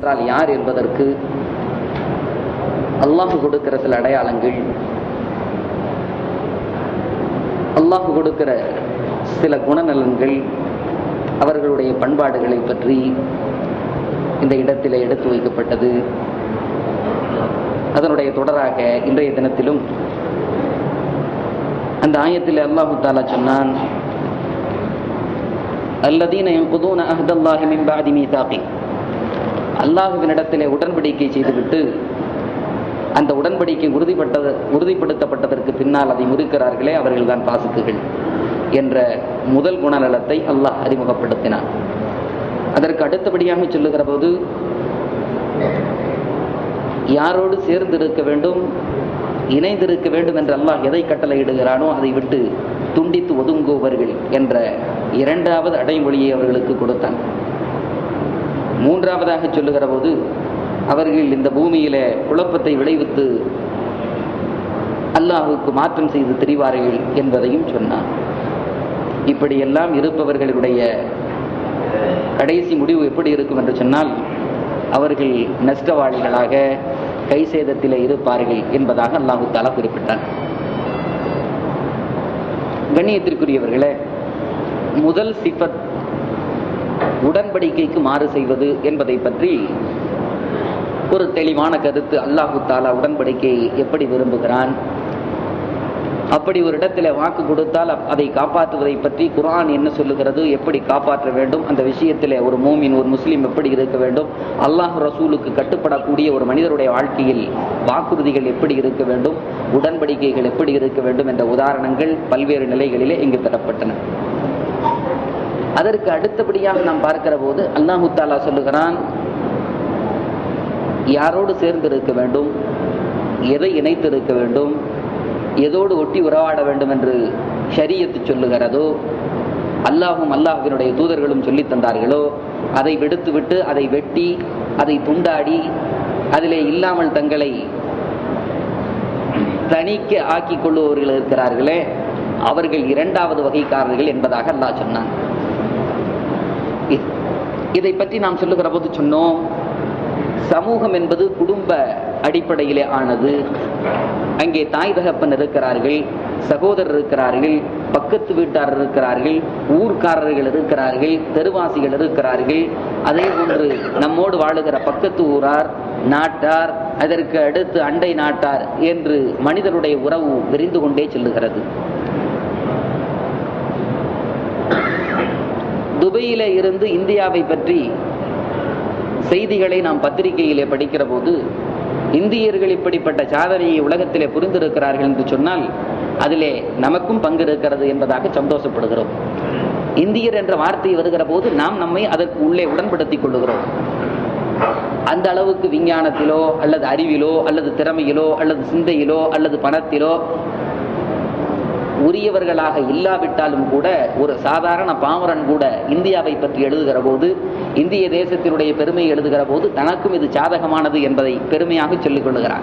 என்றால் யார் என்பதற்கு அல்லாஹ் கொடுக்கிற சில அடையாளங்கள் அல்லாஹ் கொடுக்கிற சில குணநலன்கள் அவர்களுடைய பண்பாடுகளை பற்றி இந்த இடத்திலே எடுத்து வைக்கப்பட்டது அதனுடைய தொடராக இன்றைய தினத்திலும் அந்த ஆயத்தில் அல்லாஹு தாலா சொன்னான் அல்லதீன யன்குதூன அஹ்தல்லாஹி மின் பஅதி மீதாகி அல்லாஹுவினிடத்திலே உடன்படிக்கை செய்துவிட்டு அந்த உடன்படிக்கை உறுதிப்பட்டது உறுதிப்படுத்தப்பட்டதற்கு பின்னால் அதை முறிக்கிறார்களே அவர்கள்தான் பாசுக்குகள் என்ற முதல் குணநலத்தை அல்லாஹ் அறிமுகப்படுத்தினான் அதற்கு அடுத்தபடியாக சொல்லுகிற போது யாரோடு சேர்ந்திருக்க வேண்டும் இணைந்திருக்க வேண்டும் என்று அல்லாஹ் எதை கட்டளையிடுகிறானோ அதை விட்டு துண்டித்து ஒதுங்குவர்கள் என்ற இரண்டாவது அடைமொழியை அவர்களுக்கு கொடுத்தான் மூன்றாவதாக சொல்லுகிற போது அவர்கள் இந்த பூமியில குழப்பத்தை விளைவித்து அல்லாஹுக்கு மாற்றம் செய்து திரிவார்கள் என்பதையும் சொன்னான் இப்படியெல்லாம் இருப்பவர்களுடைய கடைசி முடிவு எப்படி இருக்கும் என்று சொன்னால் அவர்கள் நஷ்டவாளிகளாக கை சேதத்தில் இருப்பார்கள் என்பதாக அல்லாஹு தாலா குறிப்பிட்டார் கண்ணியத்திற்குரியவர்களே முதல் சிபத் உடன்படிக்கைக்கு மாறு செய்வது என்பதை பற்றி ஒரு தெளிவான கருத்து அல்லாஹு தாலா உடன்படிக்கையை எப்படி விரும்புகிறான் அப்படி ஒரு இடத்துல வாக்கு கொடுத்தால் அதை காப்பாற்றுவதை பற்றி குரான் என்ன சொல்லுகிறது எப்படி காப்பாற்ற வேண்டும் அந்த விஷயத்தில் ஒரு மூமின் ஒரு முஸ்லீம் எப்படி இருக்க வேண்டும் அல்லாஹ் ரசூலுக்கு கட்டுப்படக்கூடிய ஒரு மனிதருடைய வாழ்க்கையில் வாக்குறுதிகள் எப்படி இருக்க வேண்டும் உடன்படிக்கைகள் எப்படி இருக்க வேண்டும் என்ற உதாரணங்கள் பல்வேறு நிலைகளிலே இங்கு தரப்பட்டன அதற்கு அடுத்தபடியாக நாம் பார்க்கிற போது அல்லாஹு தாலா சொல்லுகிறான் யாரோடு சேர்ந்து இருக்க வேண்டும் எதை இணைத்து இருக்க வேண்டும் எதோடு ஒட்டி உறவாட வேண்டும் என்று ஷரியத்து சொல்லுகிறதோ அல்லாஹும் அல்லாஹுவினுடைய தூதர்களும் சொல்லி தந்தார்களோ அதை விடுத்துவிட்டு அதை வெட்டி அதை துண்டாடி அதிலே இல்லாமல் தங்களை தணிக்க ஆக்கிக் கொள்ளுபவர்கள் இருக்கிறார்களே அவர்கள் இரண்டாவது வகைக்காரர்கள் என்பதாக அல்லாஹ் சொன்னான் இதை பற்றி நாம் சொல்லுகிற போது சொன்னோம் சமூகம் என்பது குடும்ப அடிப்படையிலே ஆனது அங்கே தாய் தகப்பன் இருக்கிறார்கள் சகோதரர் இருக்கிறார்கள் பக்கத்து வீட்டார் இருக்கிறார்கள் ஊர்க்காரர்கள் இருக்கிறார்கள் தெருவாசிகள் இருக்கிறார்கள் அதே போன்று நம்மோடு வாழுகிற பக்கத்து ஊரார் நாட்டார் அதற்கு அடுத்து அண்டை நாட்டார் என்று மனிதனுடைய உறவு விரிந்து கொண்டே செல்லுகிறது துபையில இருந்து இந்தியாவை பற்றி செய்திகளை நாம் பத்திரிகையிலே படிக்கிற போது இந்தியர்கள் இப்படிப்பட்ட சாதனையை உலகத்திலே புரிந்திருக்கிறார்கள் என்று சொன்னால் அதிலே நமக்கும் பங்கு இருக்கிறது என்பதாக சந்தோஷப்படுகிறோம் இந்தியர் என்ற வார்த்தை வருகிற போது நாம் நம்மை அதற்கு உள்ளே உடன்படுத்திக் கொள்ளுகிறோம் அந்த அளவுக்கு விஞ்ஞானத்திலோ அல்லது அறிவிலோ அல்லது திறமையிலோ அல்லது சிந்தையிலோ அல்லது பணத்திலோ உரியவர்களாக இல்லாவிட்டாலும் கூட ஒரு சாதாரண பாமரன் கூட இந்தியாவை பற்றி எழுதுகிற போது இந்திய தேசத்தினுடைய பெருமையை எழுதுகிற போது தனக்கும் இது சாதகமானது என்பதை பெருமையாக சொல்லிக் கொள்ளுகிறார்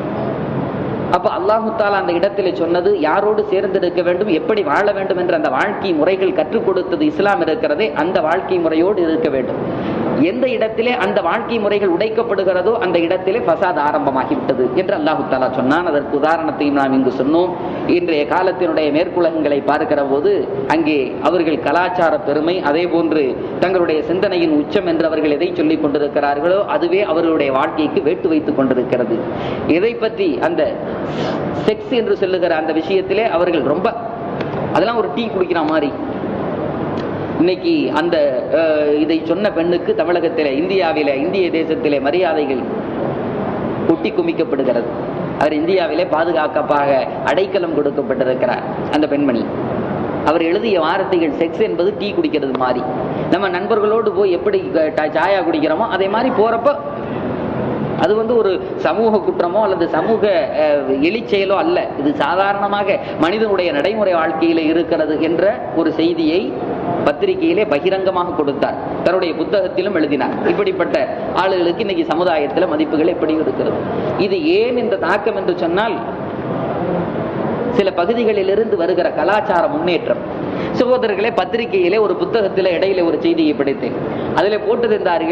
அப்ப அல்லாஹு தாலா அந்த இடத்திலே சொன்னது யாரோடு சேர்ந்திருக்க வேண்டும் எப்படி வாழ வேண்டும் என்ற அந்த வாழ்க்கை முறைகள் கற்றுக் கொடுத்தது இஸ்லாம் இருக்கிறதே அந்த வாழ்க்கை முறையோடு இருக்க வேண்டும் எந்த இடத்திலே அந்த வாழ்க்கை முறைகள் உடைக்கப்படுகிறதோ அந்த இடத்திலே பசாத் ஆரம்பமாகிவிட்டது என்று அல்லாஹு தாலா சொன்னான் அதற்கு உதாரணத்தையும் நாம் இங்கு சொன்னோம் இன்றைய காலத்தினுடைய மேற்குலகங்களை பார்க்கிற போது அங்கே அவர்கள் கலாச்சார பெருமை அதே போன்று தங்களுடைய சிந்தனையின் உச்சம் என்று அவர்கள் எதை சொல்லிக் கொண்டிருக்கிறார்களோ அதுவே அவர்களுடைய வாழ்க்கைக்கு வேட்டு வைத்துக் கொண்டிருக்கிறது எதை பற்றி அந்த செக்ஸ் என்று சொல்லுகிற அந்த விஷயத்திலே அவர்கள் ரொம்ப அதெல்லாம் ஒரு டீ குடிக்கிற மாதிரி இன்னைக்கு அந்த இதை சொன்ன பெண்ணுக்கு தமிழகத்திலே இந்தியாவிலே இந்திய தேசத்திலே மரியாதைகள் கொட்டி குமிக்கப்படுகிறது அவர் இந்தியாவிலே பாதுகாக்கப்பாக அடைக்கலம் கொடுக்கப்பட்டிருக்கிறார் அந்த பெண்மணி அவர் எழுதிய வார்த்தைகள் செக்ஸ் என்பது டீ குடிக்கிறது மாதிரி நம்ம நண்பர்களோடு போய் எப்படி சாயா குடிக்கிறோமோ அதே மாதிரி போறப்ப அது வந்து ஒரு சமூக குற்றமோ அல்லது சமூக எலிச்செயலோ அல்ல இது சாதாரணமாக மனிதனுடைய நடைமுறை வாழ்க்கையில இருக்கிறது என்ற ஒரு செய்தியை பத்திரிகையிலே பகிரங்கமாக கொடுத்தார் தன்னுடைய புத்தகத்திலும் எழுதினார் இப்படிப்பட்ட ஆளுகளுக்கு இன்னைக்கு சமுதாயத்தில் மதிப்புகள் எப்படி இருக்கிறது இது ஏன் இந்த தாக்கம் என்று சொன்னால் சில பகுதிகளிலிருந்து வருகிற கலாச்சார முன்னேற்றம் சகோதரர்களே பத்திரிகையிலே ஒரு புத்தகத்திலே இடையில ஒரு செய்தியை படித்தேன் அதில் போட்டிருந்தார்கள்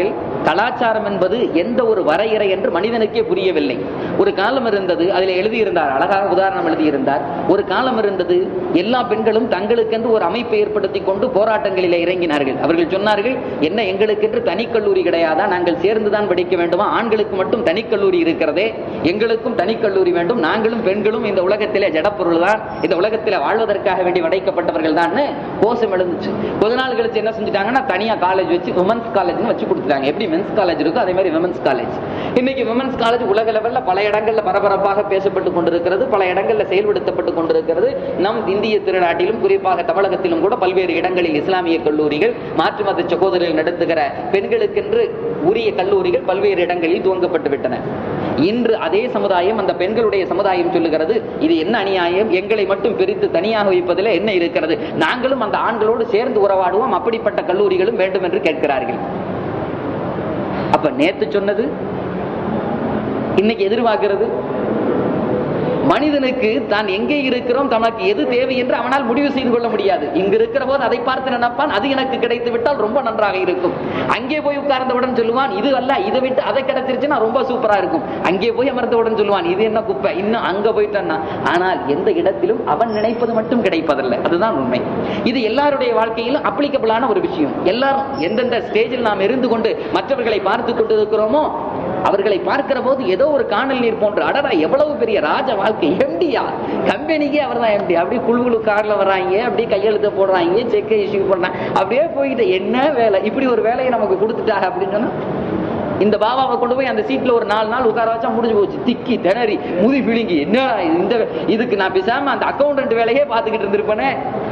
கலாச்சாரம் என்பது எந்த ஒரு வரையறை என்று மனிதனுக்கே புரியவில்லை ஒரு காலம் இருந்தது அதில் எழுதியிருந்தார் அழகாக உதாரணம் எழுதியிருந்தார் ஒரு காலம் இருந்தது எல்லா பெண்களும் தங்களுக்கென்று ஒரு அமைப்பை ஏற்படுத்தி கொண்டு போராட்டங்களிலே இறங்கினார்கள் அவர்கள் சொன்னார்கள் என்ன எங்களுக்கென்று தனி கல்லூரி கிடையாதா நாங்கள் சேர்ந்துதான் படிக்க வேண்டுமா ஆண்களுக்கு மட்டும் தனி கல்லூரி இருக்கிறதே எங்களுக்கும் தனி கல்லூரி வேண்டும் நாங்களும் பெண்களும் இந்த உலகத்திலே ஜடப்பொருள் தான் இந்த உலகத்திலே வாழ்வதற்காக வேண்டி படைக்கப்பட்டவர்கள் தான் கோஷம் எழுந்துச்சு கொஞ்ச நாள் கழிச்சு என்ன செஞ்சுட்டாங்கன்னா தனியா காலேஜ் வச்சு விமன்ஸ் காலேஜ்னு வச்சு கொடுத்துட்டாங்க எப்படி மென்ஸ் காலேஜ் இருக்கோ அதே மாதிரி விமன்ஸ் காலேஜ் இன்னைக்கு விமன்ஸ் காலேஜ் உலக லெவல்ல பல இடங்கள்ல பரபரப்பாக பேசப்பட்டு கொண்டிருக்கிறது பல இடங்கள்ல செயல்படுத்தப்பட்டு கொண்டிருக்கிறது நம் இந்திய திருநாட்டிலும் குறிப்பாக தமிழகத்திலும் கூட பல்வேறு இடங்களில் இஸ்லாமிய கல்லூரிகள் மாற்று மத சகோதரர்கள் நடத்துகிற பெண்களுக்கென்று உரிய கல்லூரிகள் பல்வேறு இடங்களில் துவங்கப்பட்டு விட்டன இன்று அதே சமுதாயம் அந்த பெண்களுடைய சமுதாயம் சொல்லுகிறது இது என்ன அநியாயம் எங்களை மட்டும் பிரித்து தனியாக வைப்பதில் என்ன இருக்கிறது நாங்களும் அந்த ஆண்களோடு சேர்ந்து உறவாடுவோம் அப்படிப்பட்ட கல்லூரிகளும் வேண்டும் என்று கேட்கிறார்கள் அப்ப நேத்து சொன்னது இன்னைக்கு எதிர்பார்க்கிறது மனிதனுக்கு தான் எங்கே இருக்கிறோம் தனக்கு எது தேவை என்று அவனால் முடிவு செய்து கொள்ள முடியாது இங்கு இருக்கிற போது அதை பார்த்து நினைப்பான் அது எனக்கு கிடைத்து விட்டால் ரொம்ப நன்றாக இருக்கும் அங்கே போய் உட்கார்ந்தவுடன் சொல்லுவான் இது அல்ல இதை விட்டு அதை கிடைச்சிருச்சுன்னா ரொம்ப சூப்பரா இருக்கும் அங்கே போய் அமர்ந்தவுடன் சொல்லுவான் இது என்ன குப்பை இன்னும் அங்க போயிட்டான்னா ஆனால் எந்த இடத்திலும் அவன் நினைப்பது மட்டும் கிடைப்பதில்லை அதுதான் உண்மை இது எல்லாருடைய வாழ்க்கையிலும் அப்ளிகபிளான ஒரு விஷயம் எல்லாரும் எந்தெந்த ஸ்டேஜில் நாம் இருந்து கொண்டு மற்றவர்களை பார்த்து கொண்டு இருக்கிறோமோ அவர்களை பார்க்கிற போது ஏதோ ஒரு காணல் நீர் போன்ற அடடா எவ்வளவு பெரிய ராஜ வாழ்க்கை எம்டியா கம்பெனிக்கே அவர் தான் எம்டி அப்படியே குழு குழு கார்ல வராங்க அப்படியே கையெழுத்து போடுறாங்க செக் இஷ்யூ பண்றாங்க அப்படியே போயிட்டு என்ன வேலை இப்படி ஒரு வேலையை நமக்கு கொடுத்துட்டாங்க அப்படின்னு சொன்னா இந்த பாபாவை கொண்டு போய் அந்த சீட்ல ஒரு நாலு நாள் உட்கார வச்சா முடிஞ்சு போச்சு திக்கி திணறி முதி பிழுங்கி என்ன இந்த இதுக்கு நான் பேசாம அந்த அக்கௌண்டன்ட் வேலையே பார்த்துக்கிட்டு இருந்திருப்பேனே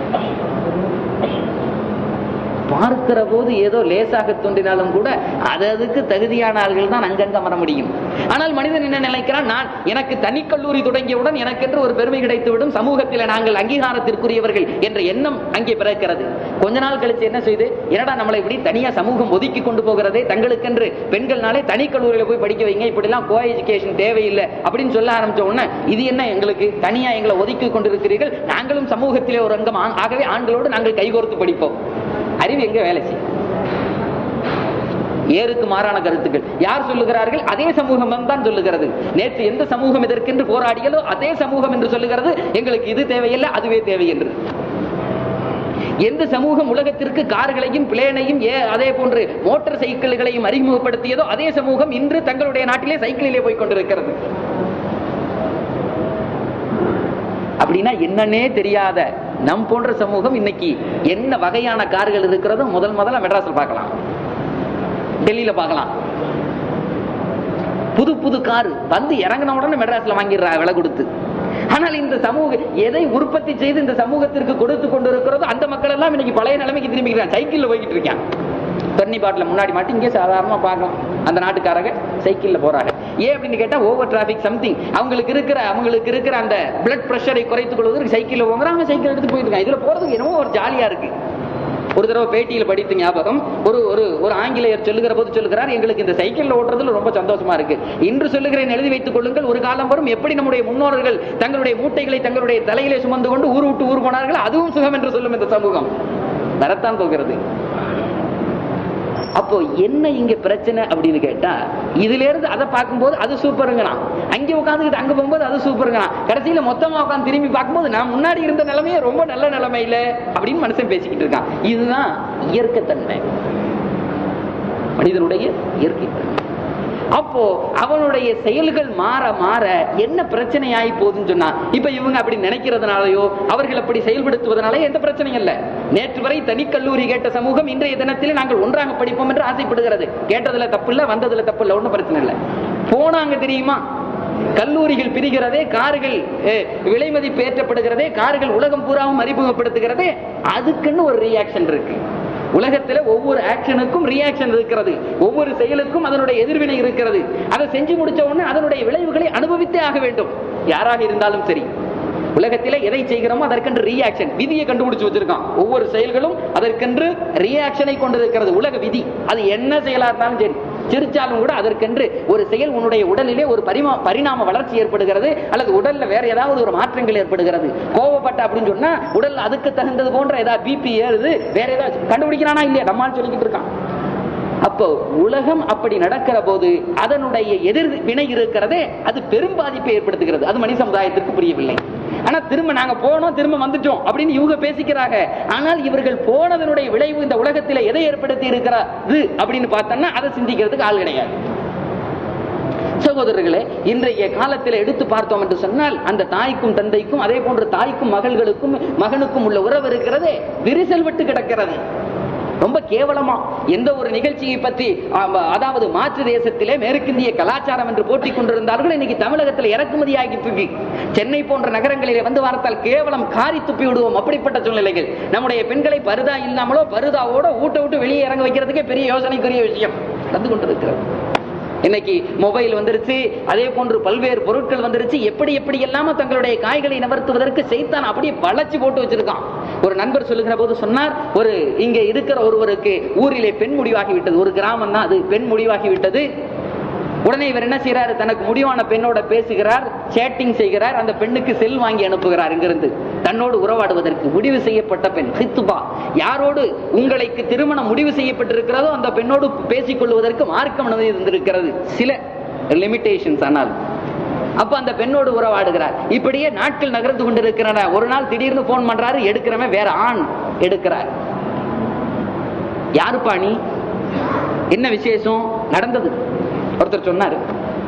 பார்க்கிற போது ஏதோ லேசாக தோன்றினாலும் கூட அது அதுக்கு தகுதியான ஆள்கள் தான் அங்கங்க வர முடியும் ஆனால் மனிதன் என்ன நினைக்கிறான் நான் எனக்கு தனி கல்லூரி தொடங்கியவுடன் எனக்கென்று ஒரு பெருமை கிடைத்துவிடும் சமூகத்தில் நாங்கள் அங்கீகாரத்திற்குரியவர்கள் என்ற எண்ணம் அங்கே பிறக்கிறது கொஞ்ச நாள் கழிச்சு என்ன செய்து என்னடா நம்மளை இப்படி தனியா சமூகம் ஒதுக்கி கொண்டு போகிறதே தங்களுக்கென்று பெண்கள்னாலே தனி கல்லூரியில போய் படிக்க வைங்க இப்படி எல்லாம் கோ எஜுகேஷன் தேவையில்லை அப்படின்னு சொல்ல ஆரம்பிச்ச உடனே இது என்ன எங்களுக்கு தனியா எங்களை ஒதுக்கி கொண்டிருக்கிறீர்கள் நாங்களும் சமூகத்திலே ஒரு அங்கம் ஆ- ஆகவே ஆண்களோடு நாங்கள் கைகோர்த்து படிப்போம் அறிவு எங்க வேலை செய்யும் ஏருக்கு மாறான கருத்துக்கள் யார் சொல்லுகிறார்கள் அதே சமூகம் தான் சொல்லுகிறது நேற்று எந்த சமூகம் இதற்கென்று போராடியதோ அதே சமூகம் என்று சொல்லுகிறது எங்களுக்கு இது தேவையில்லை அதுவே தேவை என்று எந்த சமூகம் உலகத்திற்கு கார்களையும் பிளேனையும் ஏ அதே போன்று மோட்டார் சைக்கிள்களையும் அறிமுகப்படுத்தியதோ அதே சமூகம் இன்று தங்களுடைய நாட்டிலே சைக்கிளிலே போய் கொண்டிருக்கிறது அப்படின்னா என்னன்னே தெரியாத நம் போன்ற சமூகம் இன்னைக்கு என்ன வகையான கார்கள் இருக்கிறதோ முதல் முதல்ல மெட்ராஸ்ல பார்க்கலாம் டெல்லியில பார்க்கலாம் புது புது கார் வந்து இறங்கின உடனே மெட்ராஸ்ல வாங்கிடுறா விலை கொடுத்து ஆனால் இந்த சமூக எதை உற்பத்தி செய்து இந்த சமூகத்திற்கு கொடுத்து கொண்டு இருக்கிறதோ அந்த மக்கள் எல்லாம் இன்னைக்கு பழைய நிலைமைக்கு திரும்பிக்கிறான் சைக்கிள்ல போய்கிட்டு இருக்கான் தண்ணி பாட்டில முன்னாடி மாட்டி இங்கே சாதாரணமா பார்க்கலாம் அந்த நாட்டுக்காரங்க சைக்கிள்ல போறாங்க ஏன் அப்படின்னு கேட்டா ஓவர் டிராபிக் சம்திங் அவங்களுக்கு இருக்கிற அவங்களுக்கு இருக்கிற அந்த பிளட் பிரஷரை குறைத்துக் கொள்வதற்கு சைக்கிள்ல போங்கிறாங்க சைக்கிள் எடுத்து போயிட்டு இருக்காங்க இதுல போறதுக்கு என்னமோ ஒரு ஜாலியா இருக்கு ஒரு தடவை பேட்டியில படித்த ஞாபகம் ஒரு ஒரு ஒரு ஆங்கிலேயர் சொல்லுகிற போது சொல்லுகிறார் எங்களுக்கு இந்த சைக்கிள்ல ஓட்டுறதுல ரொம்ப சந்தோஷமா இருக்கு இன்று சொல்லுகிறேன் எழுதி வைத்துக் கொள்ளுங்கள் ஒரு காலம் வரும் எப்படி நம்முடைய முன்னோர்கள் தங்களுடைய மூட்டைகளை தங்களுடைய தலையிலே சுமந்து கொண்டு ஊர் விட்டு ஊர் போனார்கள் அதுவும் சுகம் என்று சொல்லும் இந்த சமூகம் வரத்தான் போகிறது அப்போ என்ன இங்க பிரச்சனை அப்படின்னு கேட்டா இதுல இருந்து அதை பார்க்கும்போது அது சூப்பருங்களாம் அங்க உட்காந்துக்கிட்டு அங்க போகும்போது அது சூப்பருங்களாம் கடைசியில மொத்தமா உட்காந்து திரும்பி பார்க்கும்போது நான் முன்னாடி இருந்த நிலைமையே ரொம்ப நல்ல நிலைமையில அப்படின்னு மனுஷன் பேசிக்கிட்டு இருக்கான் இதுதான் இயற்கைத்தன்மை மனிதனுடைய இயற்கை அப்போ அவனுடைய செயல்கள் மாற மாற என்ன பிரச்சனை ஆகி போகுதுன்னு சொன்னா இப்ப இவங்க அப்படி நினைக்கிறதுனாலயோ அவர்கள் அப்படி செயல்படுத்துவதனால எந்த பிரச்சனையும் இல்ல நேற்று வரை தனி கல்லூரி கேட்ட சமூகம் இன்றைய தினத்தில் நாங்கள் ஒன்றாக படிப்போம் என்று ஆசைப்படுகிறது கேட்டதுல தப்பு இல்ல வந்ததுல தப்பு இல்ல ஒண்ணும் பிரச்சனை இல்ல போனாங்க தெரியுமா கல்லூரிகள் பிரிகிறதே கார்கள் அஹ், விலை மதிப்பு ஏற்றப்படுகிறதே கார்கள் உலகம் பூராவும் அறிமுகப்படுத்துகிறதே அதுக்குன்னு ஒரு ரியாக்ஷன் இருக்கு உலகத்துல ஒவ்வொரு ஆக்ஷனுக்கும் ரியாக்ஷன் இருக்கிறது ஒவ்வொரு செயலுக்கும் அதனுடைய எதிர்வினை இருக்கிறது அதை செஞ்சு முடிச்ச உடனே அதனுடைய விளைவுகளை அனுபவித்தே ஆக வேண்டும் யாராக இருந்தாலும் சரி உலகத்திலே எதை செய்கிறோமோ அதற்கென்று ரியாக்ஷன் விதியை கண்டுபிடிச்சு வச்சிருக்கான் ஒவ்வொரு செயல்களும் அதற்கென்று ரியாக்ஷனை கொண்டிருக்கிறது உலக விதி அது என்ன செயலா இருந்தாலும் சரி சிரிச்சாலும் கூட அதற்கென்று ஒரு செயல் உன்னுடைய உடலிலே ஒரு பரிமா பரிணாம வளர்ச்சி ஏற்படுகிறது அல்லது உடல்ல வேற ஏதாவது ஒரு மாற்றங்கள் ஏற்படுகிறது கோவப்பட்ட அப்படின்னு சொன்னா உடல் அதுக்கு தகுந்தது போன்ற ஏதாவது பிபி ஏறுது வேற ஏதாவது கண்டுபிடிக்கிறானா இல்லையா நம்மால் சொல்லிக்கிட்டு இருக்கான் அப்போ உலகம் அப்படி நடக்கிற போது அதனுடைய எதிர் வினை இருக்கிறதே அது பெரும் பாதிப்பை ஏற்படுத்துகிறது அது மனித சமுதாயத்திற்கு புரியவில்லை ஆனா திரும்ப நாங்க போனோம் திரும்ப வந்துட்டோம் அப்படின்னு இவங்க பேசிக்கிறாங்க ஆனால் இவர்கள் போனதனுடைய விளைவு இந்த உலகத்தில் எதை ஏற்படுத்தி இருக்கிறது அப்படின்னு பார்த்தோம்னா அதை சிந்திக்கிறதுக்கு ஆள் கிடையாது சகோதரர்களே இன்றைய காலத்தில் எடுத்து பார்த்தோம் என்று சொன்னால் அந்த தாய்க்கும் தந்தைக்கும் அதே போன்று தாய்க்கும் மகள்களுக்கும் மகனுக்கும் உள்ள உறவு இருக்கிறதே விரிசல் விட்டு கிடக்கிறது ரொம்ப கேவலமா எந்த ஒரு நிகழ்ச்சியை பற்றி ஆம், அதாவது மாற்று தேசத்திலே மேற்கிந்திய கலாச்சாரம் என்று போட்டிக் கொண்டிருந்தார்கள் இன்னைக்கு தமிழகத்தில் இறக்குமதி ஆகிட்டு இருக்கு சென்னை போன்ற நகரங்களிலே வந்து வார்த்தால் கேவலம் காரி துப்பி விடுவோம் அப்படிப்பட்ட சூழ்நிலைகள் நம்முடைய பெண்களை பருதா இல்லாமலோ பருதாவோட ஊட்ட விட்டு வெளியே இறங்க வைக்கிறதுக்கே பெரிய யோசனைக்குரிய விஷயம் நடந்து கொண்டிருக்கிறது இன்னைக்கு மொபைல் வந்துருச்சு அதே போன்று பல்வேறு பொருட்கள் வந்துருச்சு எப்படி எப்படி எல்லாம தங்களுடைய காய்களை நகர்த்துவதற்கு செய்தான் அப்படியே வளைச்சு போட்டு வச்சிருக்கான் ஒரு நண்பர் சொல்லுகிற போது சொன்னார் ஒரு இங்க இருக்கிற ஒருவருக்கு ஊரிலே பெண் முடிவாகி விட்டது ஒரு கிராமம் தான் அது பெண் முடிவாகி விட்டது உடனே இவர் என்ன செய்யறாரு தனக்கு முடிவான பெண்ணோட பேசுகிறார் சேட்டிங் செய்கிறார் அந்த பெண்ணுக்கு செல் வாங்கி அனுப்புகிறார் இங்கிருந்து தன்னோடு உறவாடுவதற்கு முடிவு செய்யப்பட்ட பெண் ஹித்துபா யாரோடு உங்களுக்கு திருமணம் முடிவு செய்யப்பட்டிருக்கிறதோ அந்த பெண்ணோடு பேசிக் கொள்வதற்கு மார்க்கம் அனுமதி இருந்திருக்கிறது சில லிமிடேஷன்ஸ் ஆனால் அப்ப அந்த பெண்ணோடு உறவாடுகிறார் இப்படியே நாட்கள் நகர்ந்து கொண்டிருக்கிறன ஒரு நாள் திடீர்னு போன் பண்றாரு எடுக்கிறவன் வேற ஆண் எடுக்கிறார் யாருப்பா நீ என்ன விசேஷம் நடந்தது ஒருத்தர் சொன்னாரு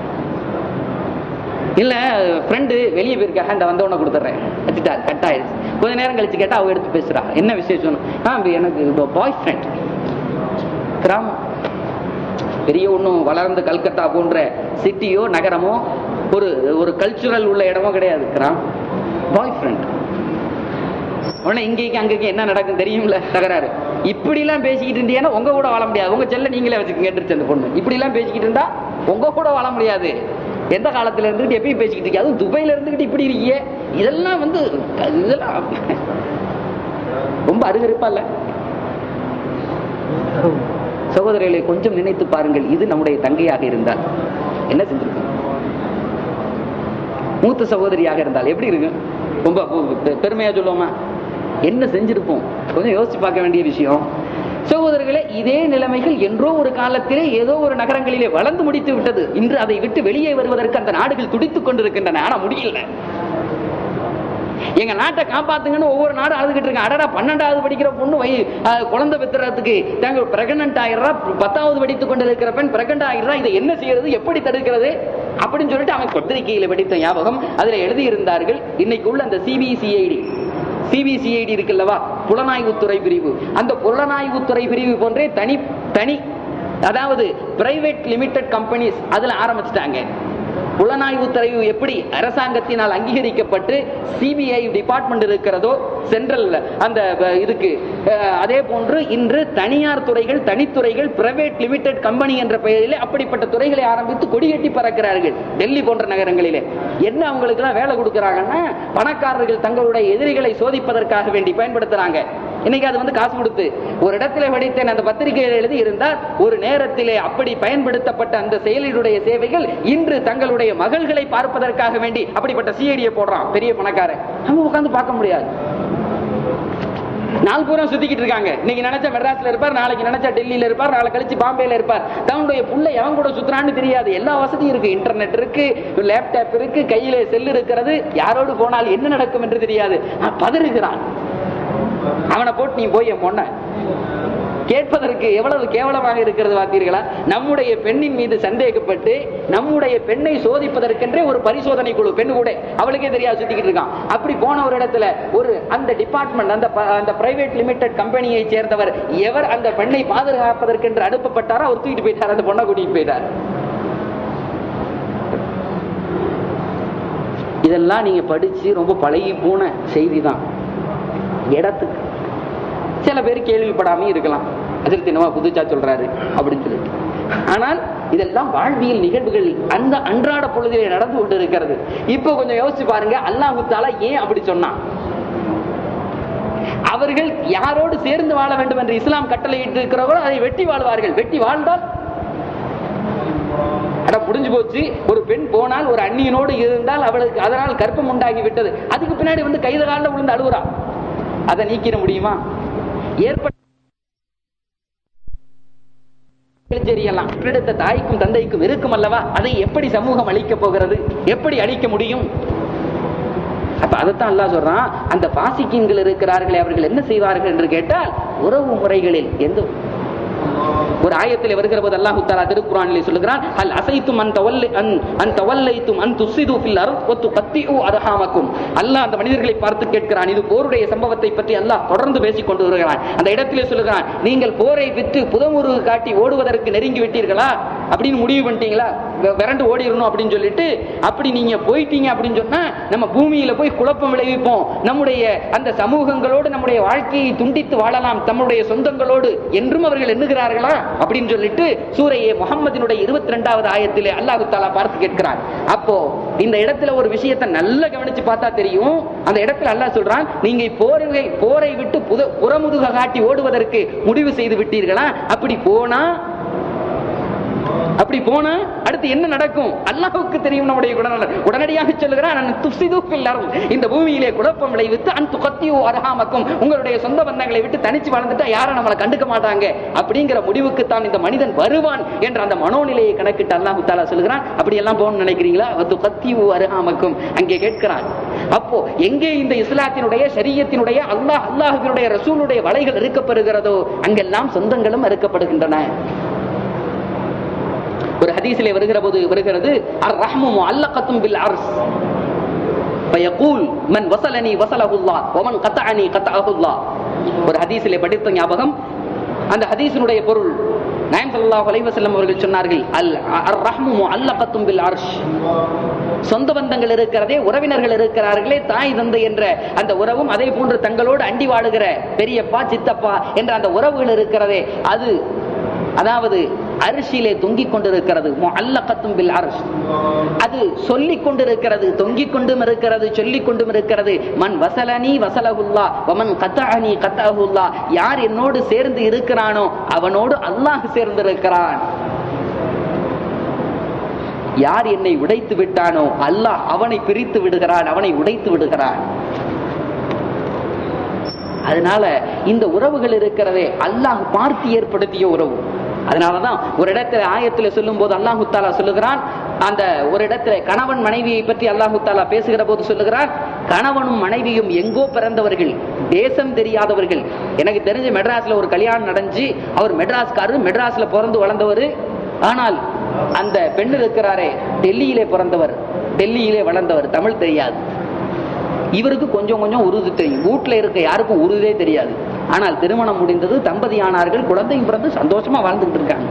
இல்ல ஃப்ரெண்டு வெளியே போயிருக்காங்க இந்த வந்தவன கொடுத்துட்றேன் வச்சுட்டாரு கட் ஆயிடுச்சு கொஞ்ச நேரம் கழிச்சு கேட்டா அவ எடுத்து பேசுறா என்ன விசேஷம் ஆ எனக்கு பாய் ஃப்ரெண்ட் கிராமம் பெரிய ஒன்றும் வளர்ந்த கல்கத்தா போன்ற சிட்டியோ நகரமோ ஒரு ஒரு கல்ச்சுரல் உள்ள இடமோ கிடையாது கிராமம் பாய் ஃப்ரெண்ட் உடனே இங்கேக்கு அங்கேக்கு என்ன நடக்கும் தெரியும்ல தகராறு இப்படி எல்லாம் பேசிக்கிட்டு இருந்தீங்கன்னா உங்க கூட வாழ முடியாது உங்க செல்ல நீங்களே வச்சுக்க கேட்டுருச்சு அந்த பொண்ணு இப்படி எல்லாம் பேசிக்கிட்டு இருந்தா உங்க கூட வாழ முடியாது எந்த காலத்துல இருந்துகிட்டு எப்பயும் பேசிக்கிட்டு இருக்கீங்க அதுவும் துபாயில இருந்துகிட்டு இப்படி இருக்கீங்க இதெல்லாம் வந்து இதெல்லாம் ரொம்ப அருகருப்பா இல்ல சகோதரர்களை கொஞ்சம் நினைத்து பாருங்கள் இது நம்முடைய தங்கையாக இருந்தால் என்ன செஞ்சிருக்கும் மூத்த சகோதரியாக இருந்தால் எப்படி இருக்கு ரொம்ப பெ- பெருமையா சொல்லுவோமா என்ன செஞ்சிருப்போம் கொஞ்சம் யோசிச்சு பார்க்க வேண்டிய விஷயம் சகோதரர்களே இதே நிலைமைகள் என்றோ ஒரு காலத்திலே ஏதோ ஒரு நகரங்களிலே வளர்ந்து முடித்து விட்டது இன்று அதை விட்டு வெளியே வருவதற்கு அந்த நாடுகள் துடித்துக் கொண்டிருக்கின்றன ஆனா முடியல எங்க நாட்டை காப்பாத்துங்கன்னு ஒவ்வொரு நாடும் அழுதுகிட்டு இருக்காங்க அடடா பன்னெண்டாவது படிக்கிற பொண்ணு வை அஹ், குழந்தை பெத்துறதுக்கு தாங்க பிரெக்னன்ட் ஆயிடுறா பத்தாவது படித்துக் கொண்டிருக்கிற பெண் பிரெக்னன்ட் ஆயிடுறா இதை என்ன செய்யறது எப்படி தடுக்கிறது அப்படின்னு சொல்லிட்டு அவன் பத்திரிகையில படித்த ஞாபகம் அதுல எழுதியிருந்தார்கள் இன்னைக்கு உள்ள அந்த சிபிசிஐடி சிபிசிஐடி இருக்குல்லவா புலனாய்வுத்துறை பிரிவு அந்த புலனாய்வுத்துறை பிரிவு போன்றே தனி தனி அதாவது பிரைவேட் லிமிடெட் கம்பெனிஸ் அதுல ஆரம்பிச்சிட்டாங்க புலனாய்வுத்துறை எப்படி அரசாங்கத்தினால் அங்கீகரிக்கப்பட்டு சிபிஐ டிபார்ட்மெண்ட் இருக்கிறதோ சென்ட்ரல் அந்த ப- இதுக்கு அஹ், அதே போன்று இன்று தனியார் துறைகள் தனித்துறைகள் பிரைவேட் லிமிடெட் கம்பெனி என்ற பெயரிலே அப்படிப்பட்ட துறைகளை ஆரம்பித்து கொடிகட்டி பறக்கிறார்கள் டெல்லி போன்ற நகரங்களிலே என்ன அவங்களுக்கு எல்லாம் வேலை கொடுக்கறாங்கன்னா பணக்காரர்கள் தங்களுடைய எதிரிகளை சோதிப்பதற்காக வேண்டி பயன்படுத்துறாங்க இன்னைக்கு அது வந்து காசு கொடுத்து ஒரு இடத்துல படித்தேன் அந்த பத்திரிகையில் எழுதி இருந்தால் ஒரு நேரத்திலே அப்படி பயன்படுத்தப்பட்ட அந்த செயலினுடைய சேவைகள் இன்று தங்களுடைய மகள்களை பார்ப்பதற்காக வேண்டி அப்படிப்பட்ட சிஐடியை போடுறான் பெரிய பணக்காரன் நம்ம உட்கார்ந்து பார்க்க முடியாது நாலு பூரம் சுத்திக்கிட்டு இருக்காங்க இன்னைக்கு நினைச்ச மெட்ராஸ்ல இருப்பார் நாளைக்கு நினைச்சா டெல்லியில இருப்பார் நாளை கழிச்சு பாம்பேல இருப்பார் தன்னுடைய புள்ளை எவன் கூட சுத்துறான்னு தெரியாது எல்லா வசதியும் இருக்கு இன்டர்நெட் இருக்கு லேப்டாப் இருக்கு கையில செல் இருக்கிறது யாரோடு போனால் என்ன நடக்கும் என்று தெரியாது அவன் பதறுகிறான் அவனை போட்டு நீ போய் என் பொண்ண கேட்பதற்கு எவ்வளவு கேவலமாக இருக்கிறது பார்த்தீர்களா நம்முடைய பெண்ணின் மீது சந்தேகப்பட்டு நம்முடைய பெண்ணை சோதிப்பதற்கென்றே ஒரு பரிசோதனை குழு பெண் கூட அவளுக்கே தெரியாது சுத்திக்கிட்டு இருக்கான் அப்படி போன ஒரு இடத்துல ஒரு அந்த டிபார்ட்மெண்ட் அந்த ப- அந்த பிரைவேட் லிமிடெட் கம்பெனியை சேர்ந்தவர் எவர் அந்த பெண்ணை பாதுகாப்பதற்கென்று அனுப்பப்பட்டாரோ அவர் தூக்கிட்டு போயிட்டார் அந்த பொண்ணை கூட்டிட்டு போயிட்டார் இதெல்லாம் நீங்க படிச்சு ரொம்ப பழகி போன செய்தி தான் இடத்துக்கு சில பேர் கேள்விப்படாம இருக்கலாம் அதிர்த்தி என்னவா புதுச்சா சொல்றாரு அப்படின்னு சொல்லிட்டு ஆனால் இதெல்லாம் வாழ்வியல் நிகழ்வுகள் அந்த அன்றாட பொழுதிலே நடந்து கொண்டு இருக்கிறது இப்போ கொஞ்சம் யோசிச்சு பாருங்க அல்லாஹு தாலா ஏன் அப்படி சொன்னான் அவர்கள் யாரோடு சேர்ந்து வாழ வேண்டும் என்று இஸ்லாம் கட்டளையிட்டு இருக்கிறவர்களோ அதை வெட்டி வாழ்வார்கள் வெட்டி வாழ்ந்தால் அட முடிஞ்சு போச்சு ஒரு பெண் போனால் ஒரு அந்நியனோடு இருந்தால் அவளுக்கு அதனால் கற்பம் உண்டாகி விட்டது அதுக்கு பின்னாடி வந்து கைத காலில் விழுந்து அழுகுறா அதை நீக்கிட முடியுமா ஏற்பட்ட செஞ்செறியலாம் பெற்றெடுத்த தாய்க்கும் தந்தைக்கும் இருக்கும் அல்லவா அதை எப்படி சமூகம் அழிக்க போகிறது எப்படி அழிக்க முடியும் அப்ப அதைத்தான் அல்லாஹ் சொல்றான் அந்த பாசிக்கின்கள் இருக்கிறார்களே அவர்கள் என்ன செய்வார்கள் என்று கேட்டால் உறவு முறைகளில் எந்த ஒரு ஆயத்தில் வருகிற போது அல்லாஹு தஆலா திருக்குறானிலே சொல்லுகிறான் அல் அசைத்தும் அன் தவல்லை அன் அன் தவல்லைத்தும் அன் துசிது ஃபில் அர்த் வ துகத்திஉ அர்ஹாமக்கும் அல்லாஹ் அந்த மனிதர்களை பார்த்து கேட்கிறான் இது போருடைய சம்பவத்தை பற்றி அல்லாஹ் தொடர்ந்து பேசிக் கொண்டு வருகிறான் அந்த இடத்திலே சொல்லுகிறான் நீங்கள் போரை விட்டு புதமுருகு காட்டி ஓடுவதற்கு நெருங்கி விட்டீர்களா அப்படின்னு முடிவு பண்ணிட்டீங்களா வெ- விரண்டு ஓடிடணும் அப்படின்னு சொல்லிட்டு அப்படி நீங்க போயிட்டீங்க அப்படின்னு சொன்னா நம்ம பூமியில போய் குழப்பம் விளைவிப்போம் நம்முடைய அந்த சமூகங்களோடு நம்முடைய வாழ்க்கையை துண்டித்து வாழலாம் தம்முடைய சொந்தங்களோடு என்றும் அவர்கள் எண்ணுகிறார்களா அப்படின்னு சொல்லிட்டு சூரையே முகம்மதினுடைய இருபத்தி ரெண்டாவது ஆயத்திலே அல்லாஹு தாலா பார்த்து கேட்கிறான் அப்போ இந்த இடத்துல ஒரு விஷயத்தை நல்லா கவனிச்சு பார்த்தா தெரியும் அந்த இடத்துல அல்லாஹ் சொல்றான் நீங்க போரை போரை விட்டு புத புறமுதுக காட்டி ஓடுவதற்கு முடிவு செய்து விட்டீர்களா அப்படி போனா அப்படி போனா அடுத்து என்ன நடக்கும் அல்லாஹ்வுக்கு தெரியும் நம்முடைய குணநலன் உடனடியாக சொல்லுகிறான் "அன் துஃப்சிது ஃபில் அர்த்." இந்த பூமியிலே குழப்பம் விளைவித்து அன் துகத்தியு அரஹாமக்கும் உங்களுடைய சொந்த பந்தங்களை விட்டு தனிச்சு வாழ்ந்துட்டா யாரும் நம்மளை கண்டுக்க மாட்டாங்க அப்படிங்கிற முடிவுக்கு தான் இந்த மனிதன் வருவான் என்ற அந்த மனோநிலையை கணக்கிட்டு அல்லாஹ் தாலா சொல்லுகிறான் அப்படி எல்லாம் போகணும்னு நினைக்கிறீங்களா துகத்தியு அரஹாமக்கும் அங்கே கேட்கிறான் அப்போ எங்கே இந்த இஸ்லாத்தினுடைய ஷரியத்தினுடைய அல்லாஹ் அல்லாஹ்வினுடைய ரசூலுடைய வலைகள் அறுக்கப்படுகிறதோ அங்கெல்லாம் சொந்தங்களும் அறுக்கப்படுகின்றன ஒரு ஹதீஸிலே வருகிற போது வருகிறது அர் ரஹ்மு முஅல்லகத்தும் பில் அர்ஸ் ஃபயகூல் மன் வஸலனி வஸலஹுல்லாஹ் வமன் கத்தஅனி கத்தஅஹுல்லாஹ் ஒரு ஹதீஸிலே படித்த ஞாபகம் அந்த ஹதீஸினுடைய பொருள் நாயம் ஸல்லல்லாஹு அலைஹி வஸல்லம் அவர்கள் சொன்னார்கள் அல் அர் ரஹ்மு முஅல்லகத்தும் பில் அர்ஷ் சொந்த பந்தங்கள் இருக்கிறதே உறவினர்கள் இருக்கிறார்களே தாய் தந்தை என்ற அந்த உறவும் அதே போன்று தங்களோடு அண்டி வாழுகிற பெரியப்பா சித்தப்பா என்ற அந்த உறவுகள் இருக்கிறதே அது அதாவது அரிசியிலே தொங்கிக் கொண்டிருக்கிறது முஅல்லகத்தும் பில் அர்ஷ் அது சொல்லிக் கொண்டிருக்கிறது தொங்கிக் கொண்டும் இருக்கிறது சொல்லிக் கொண்டும் இருக்கிறது மன் வசலனி வசலகுல்லா வமன் கத்தஅனி கத்தஅஹுல்லா யார் என்னோடு சேர்ந்து இருக்கிறானோ அவனோடு அல்லாஹ் சேர்ந்து இருக்கிறான் யார் என்னை உடைத்து விட்டானோ அல்லாஹ் அவனை பிரித்து விடுகிறான் அவனை உடைத்து விடுகிறான் அதனால இந்த உறவுகள் இருக்கிறதே அல்லாஹ் பார்த்து ஏற்படுத்திய உறவு அதனாலதான் ஒரு இடத்துல ஆயத்துல சொல்லும் போது அல்லாஹு தாலா சொல்லுகிறான் அந்த ஒரு இடத்துல கணவன் மனைவியை பற்றி அல்லாஹு தாலா பேசுகிற போது சொல்லுகிறான் கணவனும் மனைவியும் எங்கோ பிறந்தவர்கள் தேசம் தெரியாதவர்கள் எனக்கு தெரிஞ்ச மெட்ராஸ்ல ஒரு கல்யாணம் நடந்துச்சு அவர் மெட்ராஸ்காரர் மெட்ராஸ்ல பிறந்து வளர்ந்தவர் ஆனால் அந்த பெண் இருக்கிறாரே டெல்லியிலே பிறந்தவர் டெல்லியிலே வளர்ந்தவர் தமிழ் தெரியாது இவருக்கு கொஞ்சம் கொஞ்சம் உருது தெரியும் வீட்டுல இருக்க யாருக்கும் உருதே தெரியாது ஆனால் திருமணம் முடிந்தது தம்பதியானார்கள் குழந்தையும் பிறந்து சந்தோஷமா வாழ்ந்துட்டு இருக்காங்க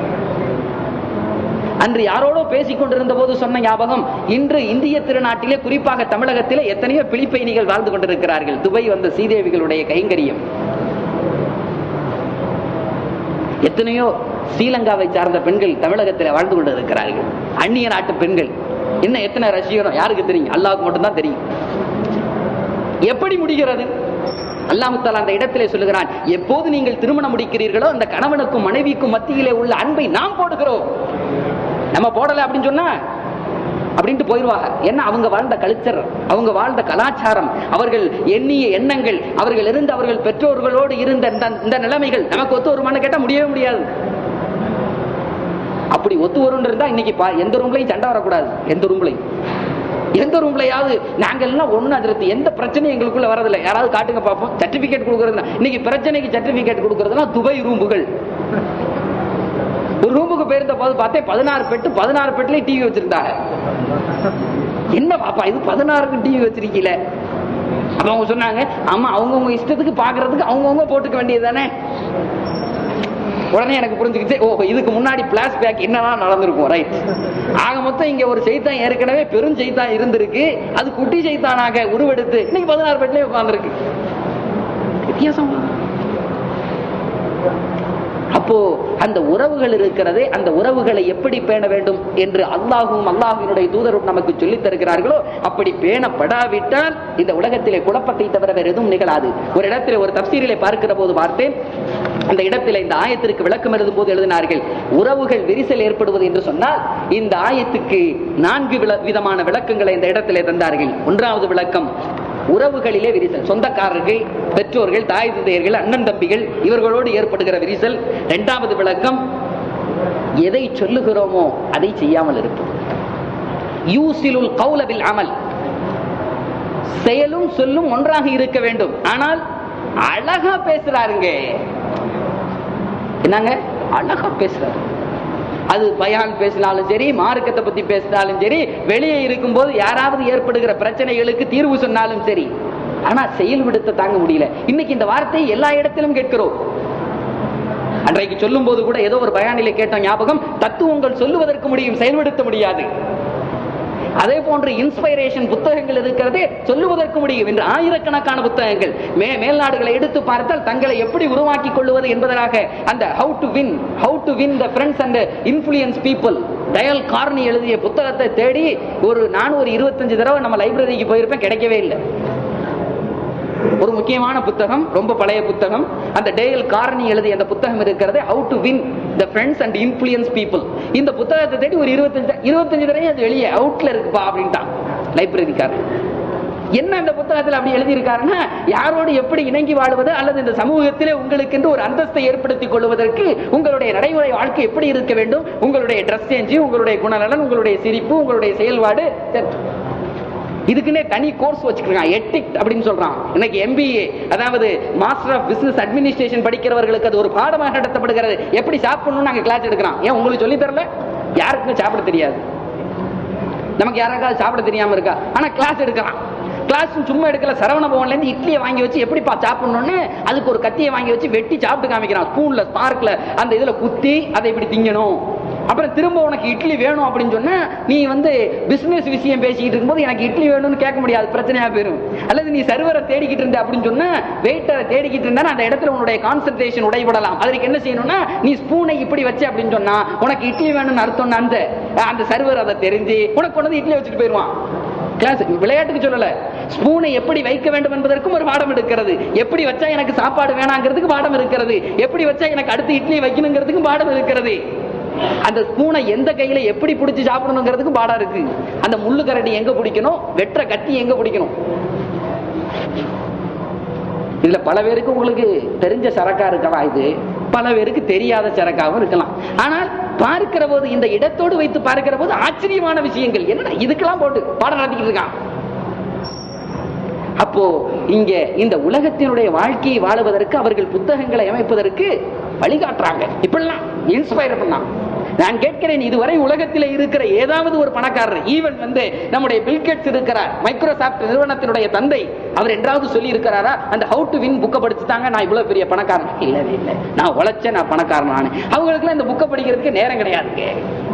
அன்று யாரோடோ பேசிக் கொண்டிருந்த போது சொன்ன ஞாபகம் இன்று இந்திய திருநாட்டிலே குறிப்பாக தமிழகத்திலே எத்தனையோ பிலிப்பைனிகள் வாழ்ந்து கொண்டிருக்கிறார்கள் துபை வந்த சீதேவிகளுடைய கைங்கரியம் எத்தனையோ ஸ்ரீலங்காவை சார்ந்த பெண்கள் தமிழகத்தில் வாழ்ந்து கொண்டு இருக்கிறார்கள் அந்நிய நாட்டு பெண்கள் இன்னும் எத்தனை ரசிகரும் யாருக்கு தெரியும் அல்லாவுக்கு மட்டும்தான் தெரியும் எப்படி முடிகிறது அல்லாஹு தாலா அந்த இடத்திலே சொல்லுகிறான் எப்போது நீங்கள் திருமணம் முடிக்கிறீர்களோ அந்த கணவனுக்கும் மனைவிக்கும் மத்தியிலே உள்ள அன்பை நாம் போடுகிறோம் நம்ம போடல அப்படின்னு சொன்னா அப்படின்ட்டு போயிடுவாங்க ஏன்னா அவங்க வாழ்ந்த கல்ச்சர் அவங்க வாழ்ந்த கலாச்சாரம் அவர்கள் எண்ணிய எண்ணங்கள் அவர்கள் இருந்த அவர்கள் பெற்றோர்களோடு இருந்த இந்த- இந்த நிலைமைகள் நமக்கு ஒத்து வருமானு கேட்டா முடியவே முடியாது அப்படி ஒத்து வரும் இருந்தா இன்னைக்கு பா- எந்த ரூம்லயும் சண்டை வரக்கூடாது எந்த ரூம்லயும் எந்த ரூம்லயாவது நாங்க எல்லாம் ஒண்ணு அதிர்த்து எந்த பிரச்சனையும் எங்களுக்குள்ள வரதில்லை யாராவது காட்டுங்க பார்ப்போம் சர்டிபிகேட் கொடுக்கறது இன்னைக்கு பிரச்சனைக்கு சர்டிபிகேட் கொடுக்கறதுனா துபை ரூம்புகள் ஒரு ரூமுக்கு போயிருந்த போது பார்த்தேன் பதினாறு பெட்டு பதினாறு பெட்டுலயும் டிவி வச்சிருந்தாங்க என்ன பாப்பா இது பதினாறுக்கு டிவி வச்சிருக்கீல அப்ப அவங்க சொன்னாங்க ஆமா அவங்கவுங்க இஷ்டத்துக்கு பாக்குறதுக்கு அவங்கவுங்க போட்டுக்க வேண்டியது தானே உடனே எனக்கு புரிஞ்சுக்கிச்சு ஓ இதுக்கு முன்னாடி பிளாஸ் பேக் என்னதான் நடந்திருக்கும் ரைட் ஆக மொத்தம் இங்க ஒரு செய்தான் ஏற்கனவே பெரும் செய்தான் இருந்திருக்கு அது குட்டி செய்தானாக உருவெடுத்து இன்னைக்கு பதினாறு பெட்லயே உட்கார்ந்துருக்கு வித்தியாசம் அப்போ அந்த உறவுகள் இருக்கிறதே அந்த உறவுகளை எப்படி பேண வேண்டும் என்று அல்லாஹும் அல்லாஹினுடைய தூதரும் நமக்கு சொல்லித் தருகிறார்களோ அப்படி பேணப்படாவிட்டால் இந்த உலகத்திலே குழப்பத்தை தவிர வேறு எதுவும் நிகழாது ஒரு இடத்திலே ஒரு தப்சீரிலே பார்க்கிற போது பார்த்தேன் அந்த இடத்திலே இந்த ஆயத்திற்கு விளக்கம் எழுதும் போது எழுதினார்கள் உறவுகள் விரிசல் ஏற்படுவது என்று சொன்னால் இந்த ஆயத்துக்கு நான்கு விள- விதமான விளக்கங்களை இந்த இடத்திலே தந்தார்கள் ஒன்றாவது விளக்கம் உறவுகளிலே விரிசல் சொந்தக்காரர்கள் பெற்றோர்கள் தாய் தந்தையர்கள் அண்ணன் தம்பிகள் இவர்களோடு ஏற்படுகிற விரிசல் இரண்டாவது விளக்கம் எதை சொல்லுகிறோமோ அதை செய்யாமல் இருப்பது யூசிலுல் கௌலபில் அமல் செயலும் சொல்லும் ஒன்றாக இருக்க வேண்டும் ஆனால் அழகா பேசுறாருங்க என்னங்க அழகா பேசுறாரு அது பயான் பேசினாலும் சரி மார்க்கத்தை பத்தி பேசினாலும் சரி வெளியே இருக்கும்போது யாராவது ஏற்படுகிற பிரச்சனைகளுக்கு தீர்வு சொன்னாலும் சரி ஆனா செயல் விடுத்த தாங்க முடியல இன்னைக்கு இந்த வார்த்தையை எல்லா இடத்திலும் கேட்கிறோம் அன்றைக்கு சொல்லும் போது கூட ஏதோ ஒரு பயானிலே கேட்ட ஞாபகம் தத்துவங்கள் சொல்லுவதற்கு முடியும் செயல்படுத்த முடியாது அதே போன்று இன்ஸ்பைரேஷன் புத்தகங்கள் இருக்கிறது சொல்லுவதற்கு முடியும் என்று ஆயிரக்கணக்கான புத்தகங்கள் மே மேல்நாடுகளை எடுத்து பார்த்தால் தங்களை எப்படி உருவாக்கி கொள்வது என்பதற்காக அந்த how to win how to win the friends and influence people Dale Carnegie எழுதிய புத்தகத்தை தேடி ஒரு நான் ஒரு இருபத்தஞ்சு தடவை நம்ம லைப்ரரிக்கு போயிருப்பேன் கிடைக்கவே இல்லை ஒரு முக்கியமான புத்தகம் ரொம்ப பழைய புத்தகம் அந்த டேயல் கார்னி எழுதிய அந்த புத்தகம் இருக்கிறது how to win the friends and influence people இந்த புத்தகத்தை தேடி ஒரு இருபத்தஞ்சு இருபத்தஞ்சு தடவை அது வெளியே அவுட்ல இருக்குப்பா அப்படின்ட்டான் லைப்ரரிக்காரன் என்ன இந்த புத்தகத்தில் அப்படி எழுதியிருக்காருன்னா யாரோடு எப்படி இணங்கி வாழ்வது அல்லது இந்த சமூகத்திலே உங்களுக்கு என்று ஒரு அந்தஸ்தை ஏற்படுத்திக் கொள்வதற்கு உங்களுடைய நடைமுறை வாழ்க்கை எப்படி இருக்க வேண்டும் உங்களுடைய ட்ரெஸ் சேஞ்சு உங்களுடைய குணநலன் உங்களுடைய சிரிப்பு உங்களுடைய செயல்பாடு இதுக்குன்னே தனி கோர்ஸ் வச்சுக்கிறான் எட்டிக் அப்படின்னு சொல்றான் இன்னைக்கு எம்பிஏ அதாவது மாஸ்டர் ஆஃப் பிசினஸ் அட்மினிஸ்ட்ரேஷன் படிக்கிறவர்களுக்கு அது ஒரு பாடமாக நடத்தப்படுகிறது எப்படி சாப்பிடணும்னு நாங்க கிளாஸ் எடுக்கிறோம் ஏன் உங்களுக்கு சொல்லி தரல யாருக்குமே சாப்பிட தெரியாது நமக்கு யாராவது சாப்பிட தெரியாம இருக்கா ஆனா கிளாஸ் எடுக்கலாம் கிளாஸ் சும்மா எடுக்கல சரவண பவன்ல இருந்து இட்லியை வாங்கி வச்சு எப்படிப்பா சாப்பிடணும்னு அதுக்கு ஒரு கத்தியை வாங்கி வச்சு வெட்டி சாப்பிட்டு காமிக்கிறான் ஸ்பூன்ல ஸ்பார்க்ல அந்த இதுல குத்தி அதை இப்படி திங்கணும் அப்புறம் திரும்ப உனக்கு இட்லி வேணும் அப்படின்னு சொன்னா நீ வந்து பிசினஸ் விஷயம் பேசிக்கிட்டு இருக்கும்போது எனக்கு இட்லி வேணும்னு கேட்க முடியாது பிரச்சனையா போயிரும் அல்லது நீ சர்வரை தேடிக்கிட்டு இருந்த அப்படின்னு சொன்னா வெயிட்டரை தேடிக்கிட்டு இருந்தா அந்த இடத்துல உன்னுடைய கான்சென்ட்ரேஷன் உடைபடலாம் அதற்கு என்ன செய்யணும்னா நீ ஸ்பூனை இப்படி வச்சு அப்படின்னு சொன்னா உனக்கு இட்லி வேணும்னு அர்த்தம் அந்த அந்த சர்வர் அதை தெரிஞ்சு உனக்கு கொண்டு வந்து இட்லி வச்சுட்டு போயிருவான் கிளாஸ் விளையாட்டுக்கு சொல்லல ஸ்பூனை எப்படி வைக்க வேண்டும் என்பதற்கும் ஒரு பாடம் இருக்கிறது எப்படி வச்சா எனக்கு சாப்பாடு வேணாங்கிறதுக்கு பாடம் இருக்கிறது எப்படி வச்சா எனக்கு அடுத்து இட்லி வைக்கணுங்கிறதுக்கும் பாடம் இருக்கிறது அந்த ஸ்பூனை எந்த கையில எப்படி பிடிச்சு சாப்பிடணுங்கிறதுக்கு பாடம் இருக்கு அந்த முள்ளு கரடி எங்க பிடிக்கணும் வெற்ற கட்டி எங்க பிடிக்கணும் இதுல பல பேருக்கு உங்களுக்கு தெரிஞ்ச சரக்கா இருக்கலாம் இது பல பேருக்கு தெரியாத சரக்காவும் இருக்கலாம் ஆனால் பார்க்கிற போது இந்த இடத்தோடு வைத்து பார்க்கிற போது ஆச்சரியமான விஷயங்கள் என்னடா இதுக்கெல்லாம் போட்டு பாடம் நடத்திக்கிட்டு இருக்கான் அப்போ இங்க இந்த உலகத்தினுடைய வாழ்க்கையை வாழுவதற்கு அவர்கள் புத்தகங்களை அமைப்பதற்கு வழிகாட்டுறாங்க இப்படிலாம் இன்ஸ்பயர் பண்ணலாம் நான் கேட்கிறேன் இதுவரை உலகத்தில் இருக்கிற ஏதாவது ஒரு பணக்காரர் ஈவன் வந்து நம்முடைய பில்கெட்ஸ் இருக்கிறார் மைக்ரோசாப்ட் நிறுவனத்தினுடைய தந்தை அவர் என்றாவது சொல்லி இருக்கிறாரா அந்த ஹவு டு வின் புக்கை படிச்சுட்டாங்க நான் இவ்வளவு பெரிய பணக்காரன் இல்லவே இல்லை நான் உழைச்சேன் நான் பணக்காரன் நான் அவங்களுக்குலாம் இந்த புக்கை படிக்கிறதுக்கு நேரம் கிடையாதுங்க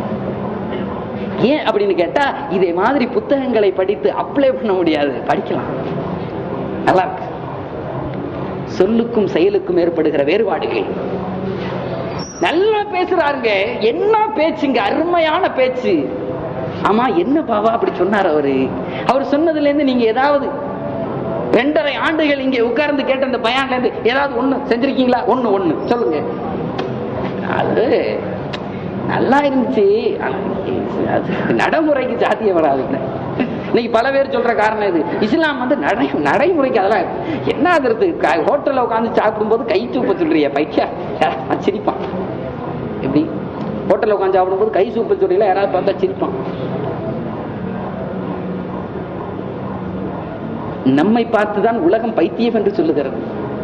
ஏன் அப்படின்னு கேட்டா இதே மாதிரி புத்தகங்களை படித்து அப்ளை பண்ண முடியாது படிக்கலாம் நல்லா இருக்கு சொல்லுக்கும் செயலுக்கும் ஏற்படுகிற வேறுபாடுகள் நல்லா பேசுறாருங்க என்ன பேச்சுங்க அருமையான பேச்சு ஆமா என்ன பாவா அப்படி சொன்னார் அவரு அவர் சொன்னதுல இருந்து நீங்க ஏதாவது ரெண்டரை ஆண்டுகள் இங்க உட்கார்ந்து கேட்ட அந்த பயான்ல இருந்து ஏதாவது ஒண்ணு செஞ்சிருக்கீங்களா ஒண்ணு ஒண்ணு சொல்லுங்க அது நல்லா இருந்துச்சு ஆனா அது நடைமுறைக்கு சாத்தியம் வராதுங்க இன்னைக்கு பல பேர் சொல்ற காரணம் இது இஸ்லாம் வந்து நடை நடைமுறைக்கு அதெல்லாம் என்ன ஆகுறது ஹோட்டல்ல உட்காந்து சாப்பிடும்போது கை சூப்ப சொல்றிய பைக்கியா சிரிப்பான் எப்படி ஹோட்டல்ல உட்காந்து சாப்பிடும்போது கை சூப்ப சொல்றீங்களா யாராவது பார்த்தா சிரிப்பான் நம்மை பார்த்துதான் உலகம் பைத்தியம் என்று சொல்லுகிறது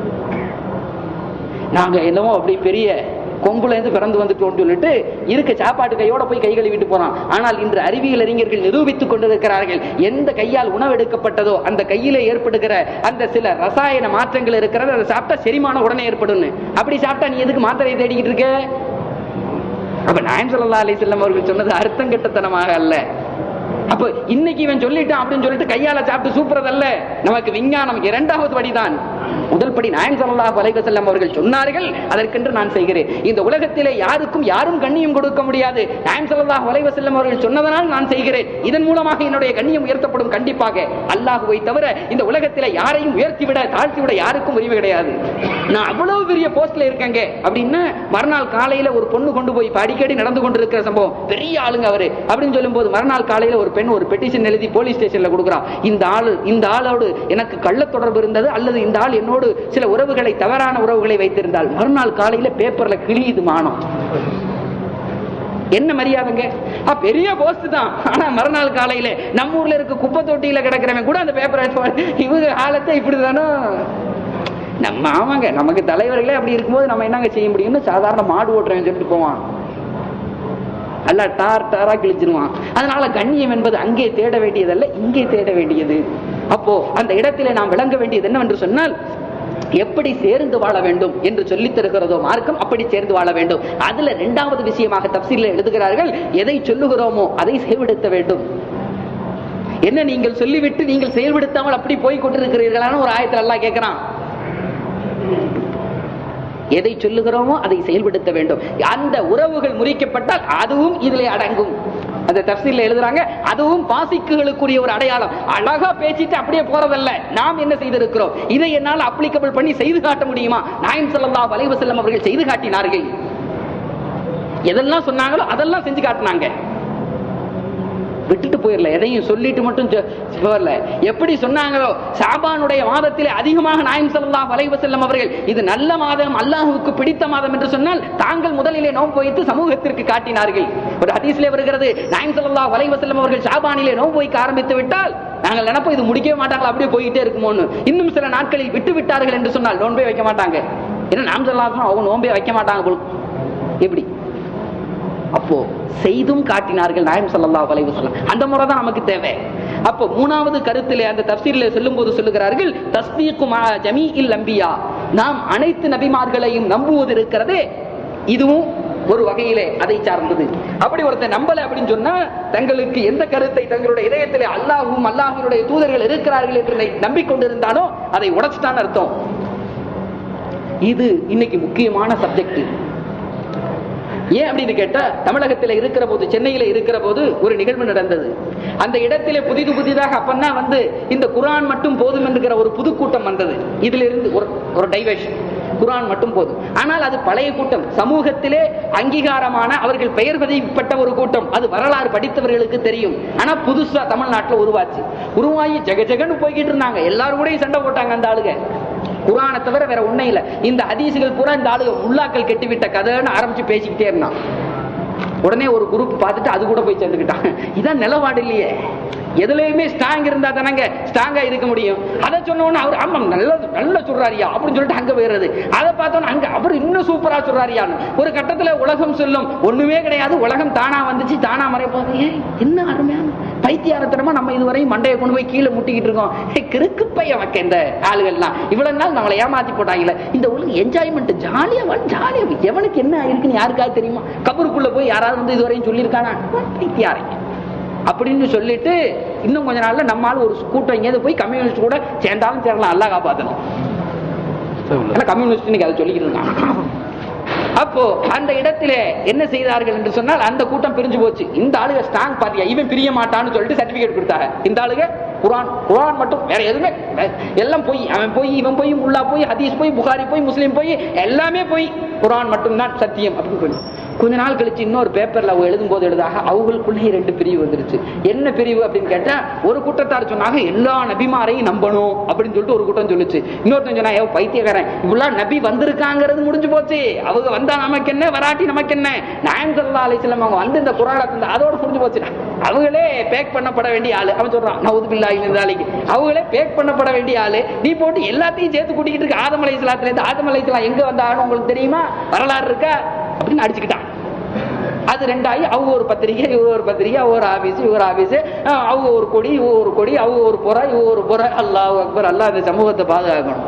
நாங்க என்னமோ அப்படி பெரிய கொம்புல இருந்து பிறந்து வந்துட்டோம் சொல்லிட்டு இருக்க சாப்பாட்டு கையோட போய் கை கழுவிட்டு போறான் ஆனால் இன்று அறிவியல் அறிஞர்கள் நிரூபித்துக் கொண்டிருக்கிறார்கள் எந்த கையால் உணவு எடுக்கப்பட்டதோ அந்த கையில ஏற்படுகிற அந்த சில ரசாயன மாற்றங்கள் இருக்கிறது அதை சாப்பிட்டா செரிமானம் உடனே ஏற்படும் அப்படி சாப்பிட்டா நீ எதுக்கு மாத்திரையை தேடிக்கிட்டு இருக்க அப்ப நாயம் சொல்லா அலி செல்லம் அவர்கள் சொன்னது அர்த்தம் கெட்டத்தனமாக அல்ல அப்ப இன்னைக்கு இவன் சொல்லிட்டான் அப்படின்னு சொல்லிட்டு கையால சாப்பிட்டு சூப்பரதல்ல நமக்கு விஞ்ஞானம் இரண்டாவது படிதான் முதல் படி நாயன் சல்லாஹ் அலைஹி செல்லம் அவர்கள் சொன்னார்கள் அதற்கென்று நான் செய்கிறேன் இந்த உலகத்திலே யாருக்கும் யாரும் கண்ணியம் கொடுக்க முடியாது நாயன் சல்லாஹ் அலைஹி செல்லம் அவர்கள் சொன்னதனால் நான் செய்கிறேன் இதன் மூலமாக என்னுடைய கண்ணியம் உயர்த்தப்படும் கண்டிப்பாக அல்லாஹுவை தவிர இந்த உலகத்திலே யாரையும் உயர்த்தி விட தாழ்த்தி விட யாருக்கும் உரிமை கிடையாது நான் அவ்வளவு பெரிய போஸ்ட்ல இருக்கேங்க அப்படின்னா மறுநாள் காலையில ஒரு பொண்ணு கொண்டு போய் அடிக்கடி நடந்து கொண்டிருக்கிற சம்பவம் பெரிய ஆளுங்க அவரு அப்படின்னு சொல்லும் போது மறுநாள் காலையில ஒரு பெண் ஒரு பெட்டிஷன் எழுதி போலீஸ் ஸ்டேஷன்ல கொடுக்குறான் இந்த ஆளு இந்த ஆளோடு எனக்கு கள்ள தொடர்பு இருந்தது அல்லது இந்த ஆள் என்னோடு சில உறவுகளை தவறான உறவுகளை வைத்திருந்தால் மறுநாள் காலையில பேப்பர்ல கிழியுது மானம் என்ன மரியாதைங்க ஆ, பெரிய போஸ்ட் தான் ஆனா மறுநாள் காலையில நம்ம ஊர்ல இருக்க குப்பை தொட்டியில கிடக்கிறவன் கூட அந்த பேப்பர் எடுத்து இவங்க காலத்தை இப்படிதானோ நம்ம ஆமாங்க நமக்கு தலைவர்களே அப்படி இருக்கும்போது நம்ம என்னங்க செய்ய முடியும்னு சாதாரண மாடு ஓட்டுறவன் சொல்லிட்டு போவான் அல்ல டார் டாரா கிழிச்சிருவான் அதனால கண்ணியம் என்பது அங்கே தேட வேண்டியதல்ல இங்கே தேட வேண்டியது அப்போ அந்த இடத்திலே நாம் விளங்க வேண்டியது என்னவென்று சொன்னால் எப்படி சேர்ந்து வாழ வேண்டும் என்று சொல்லித் தருகிறதோ மார்க்கம் அப்படி சேர்ந்து வாழ வேண்டும் அதுல இரண்டாவது விஷயமாக தப்சீலில் எழுதுகிறார்கள் எதை சொல்லுகிறோமோ அதை செயல்படுத்த வேண்டும் என்ன நீங்கள் சொல்லிவிட்டு நீங்கள் செயல்படுத்தாமல் அப்படி போய் கொண்டிருக்கிறீர்களான ஒரு ஆயத்தில் எல்லாம் கேட்கிறான் எதை சொல்லுகிறோமோ அதை செயல்படுத்த வேண்டும் அந்த உறவுகள் முறிக்கப்பட்டால் அதுவும் இதிலே அடங்கும் அந்த தப்சீல்ல எழுதுறாங்க அதுவும் பாசிக்குகளுக்குரிய ஒரு அடையாளம் அழகா பேசிட்டு அப்படியே போறதல்ல நாம் என்ன செய்திருக்கிறோம் இதை என்னால் அப்ளிகபிள் பண்ணி செய்து காட்ட முடியுமா நாயம் ஸல்லல்லாஹு அலைஹி வஸல்லம் அவர்கள் செய்து காட்டினார்கள் எதெல்லாம் சொன்னாங்களோ அதெல்லாம் செஞ்சு காட்டினாங்க விட்டுட்டு போயிடல எதையும் சொல்லிட்டு மட்டும் சொ- போகல எப்படி சொன்னாங்களோ சாபானுடைய மாதத்திலே அதிகமாக நாயம் ஸல்லல்லாஹு அலைஹி வஸல்லம் அவர்கள் இது நல்ல மாதம் அல்லாஹ்வுக்கு பிடித்த மாதம் என்று சொன்னால் தாங்கள் முதலிலே நோன்பு வைத்து சமூகத்திற்கு காட்டினார்கள் ஒரு ஹதீஸ்ல வருகிறது நாயம் ஸல்லல்லாஹு அலைஹி வஸல்லம் அவர்கள் ஷாபானிலே நோன்பு வைக்க ஆரம்பித்து விட்டால் நாங்கள் நினைப்போம் இது முடிக்கவே மாட்டாங்களா அப்படியே போயிட்டே இருக்குமோன்னு இன்னும் சில நாட்களில் விட்டு விட்டார்கள் என்று சொன்னால் நோன்பே வைக்க மாட்டாங்க ஏன்னா நாம் சொல்லலாம் அவங்க நோன்பே வைக்க மாட்டாங்க போல. எப்படி அப்போ செய்தும் காட்டினார்கள் நாயம் ஸல்லல்லாஹு அலைஹி வஸல்லம் அந்த முறை தான் நமக்கு தேவை அப்போ மூணாவது கருத்திலே அந்த தஃசீரிலே சொல்லும்போது சொல்லுகிறார்கள் தஸ்தீக்கு மா ஜமீஇல் அம்பியா நாம் அனைத்து நபிமார்களையும் நம்புவது இருக்கிறதே இதுவும் ஒரு வகையிலே அதை சார்ந்தது அப்படி ஒருத்தன் நம்பல அப்படின்னு சொன்னா தங்களுக்கு எந்த கருத்தை தங்களுடைய இதயத்திலே அல்லாஹும் அல்லாஹினுடைய தூதர்கள் இருக்கிறார்கள் என்று நம்பிக்கொண்டிருந்தானோ அதை உடைச்சிட்டான்னு அர்த்தம் இது இன்னைக்கு முக்கியமான சப்ஜெக்ட் ஏன் அப்படின்னு கேட்டா தமிழகத்துல இருக்கிற போது சென்னையில இருக்கிற போது ஒரு நிகழ்வு நடந்தது அந்த இடத்திலே புதிது புதிதாக அப்பந்தான் வந்து இந்த குரான் மட்டும் போதும் என்கிற ஒரு புது கூட்டம் வந்தது இதுல இருந்து ஒரு ஒரு டைவர்ஷன் குரான் மட்டும் போதும் ஆனால் அது பழைய கூட்டம் சமூகத்திலே அங்கீகாரமான அவர்கள் பெயர் பதிப்பட்ட ஒரு கூட்டம் அது வரலாறு படித்தவர்களுக்கு தெரியும் ஆனா புதுசா தமிழ்நாட்டுல உருவாச்சு உருவாகி ஜெக ஜெகன்னு போய்கிட்டு இருந்தாங்க எல்லாரும் கூட சண்டை போட்டாங்க அந்த ஆளுங்க குரானை தவிர வேற ஒண்ணே இல்ல இந்த ஹதீசுகள் பூரா இந்த ஆளுங்க முல்லாக்கள் கெட்டிவிட்ட கதைன்னு ஆரம்பிச்சு பேசிக்கிட்டே இருந்தான் உடனே ஒரு குரூப் பார்த்துட்டு அது கூட போய் சேர்ந்துக்கிட்டான் இதான் நிலவாடு இல்லையே எதுலயுமே ஸ்ட்ராங் இருந்தா தானங்க ஸ்ட்ராங்கா இருக்க முடியும் அதை சொன்ன உடனே அவர் ஆமா நல்ல நல்ல சொல்றாரியா அப்படின்னு சொல்லிட்டு அங்க போயிடுறது அதை பார்த்தோன்னா அங்க அவர் இன்னும் சூப்பரா சொல்றாரியான்னு ஒரு கட்டத்துல உலகம் சொல்லும் ஒண்ணுமே கிடையாது உலகம் தானா வந்துச்சு தானா மறைய போகுது ஏய், என்ன அருமையான பைத்தியாரத்தனமா நம்ம இதுவரையும் மண்டையை கொண்டு போய் கீழே முட்டிக்கிட்டு இருக்கோம் ஏய், கிறுக்கு பையன் வைக்க இந்த ஆளுகள்லாம் இவ்வளவு நாள் நம்மளை ஏமாத்தி போட்டாங்கல்ல இந்த உலகம் என்ஜாய்மெண்ட் ஜாலியா வா ஜாலியா எவனுக்கு என்ன இருக்குன்னு யாருக்காவது தெரியுமா கபருக்குள்ள போய் யாராவது வந்து இதுவரையும் சொல்லியிருக்கானா பைத்தியாரை அப்படின்னு சொல்லிட்டு இன்னும் கொஞ்ச நாள்ல நம்மால் ஒரு கூட்டம் எங்கேயாவது போய் கம்யூனிஸ்ட் கூட சேர்ந்தாலும் சேரலாம் அல்லா காப்பாத்தணும் ஆனா கம்யூனிஸ்ட் இன்னைக்கு அதை சொல்லிக்கிட்டு இருக்கான் அப்போ அந்த இடத்திலே என்ன செய்தார்கள் என்று சொன்னால் அந்த கூட்டம் பிரிஞ்சு போச்சு இந்த ஆளுக ஸ்ட்ராங் பாத்தியா இவன் பிரிய மாட்டான்னு சொல்லிட்டு சர்டிபிகேட் கொடுத்தாங்க இந்த ஆளுக குரான் குரான் மட்டும் வேற எதுவுமே வே- எல்லாம் போய் அவன் போய் இவன் போய் முல்லா போய் ஹதீஸ் போய் புகாரி போய் முஸ்லீம் போய் எல்லாமே போய் குரான் மட்டும்தான் சத்தியம் அப்படின்னு சொல்லி கொஞ்ச நாள் கழிச்சு இன்னொரு பேப்பர்ல அவங்க எழுதும் போது எழுதாக அவங்களுக்குள்ளே ரெண்டு பிரிவு வந்துருச்சு என்ன பிரிவு அப்படின்னு கேட்டா ஒரு கூட்டத்தார் சொன்னாங்க எல்லா நபிமாரையும் நம்பணும் அப்படின்னு சொல்லிட்டு ஒரு கூட்டம் சொல்லுச்சு இன்னொருத்தன் சொன்னா ஏ பைத்தியக்காரன் இவ்வளவு நபி வந்திருக்காங்கிறது முடிஞ்சு போச்சு அவங்க வந்தா நமக்கு என்ன வராட்டி நமக்கு என்ன நாயம் சல்லா அலிஸ்லாம் அவங்க வந்து இந்த குரானை தந்த அதோட முடிஞ்சு போச்சு அவங்களே பேக் பண்ணப்பட வேண்டிய ஆளு அவன் சொல்றான் நவுது பில்லாஹி மின் தாலிக். அவங்களே பேக் பண்ணப்பட வேண்டிய ஆளு நீ போட்டு எல்லாத்தையும் சேர்த்து கூட்டிக்கிட்டு இருக்க ஆதம் அலை இஸ்லாத்துல இருந்து ஆதம் அலை இஸ்லாம் எங்க வந்தாங்கன்னு உங்களுக்கு தெரியுமா வரலாறு இருக்கா அப்படின்னு அடிச்சுக்கிட்டான் அது ரெண்டாயி அவங்க ஒரு பத்திரிகை இவ ஒரு பத்திரிகை அவ ஒரு ஆபீஸ் இவ ஒரு ஆபீஸ் அவங்க ஒரு கொடி இவ ஒரு கொடி அவங்க ஒரு புற இவ ஒரு புற அல்லாஹ் அக்பர் அல்லாஹ் இந்த சமூகத்தை பாதுகாக்கணும்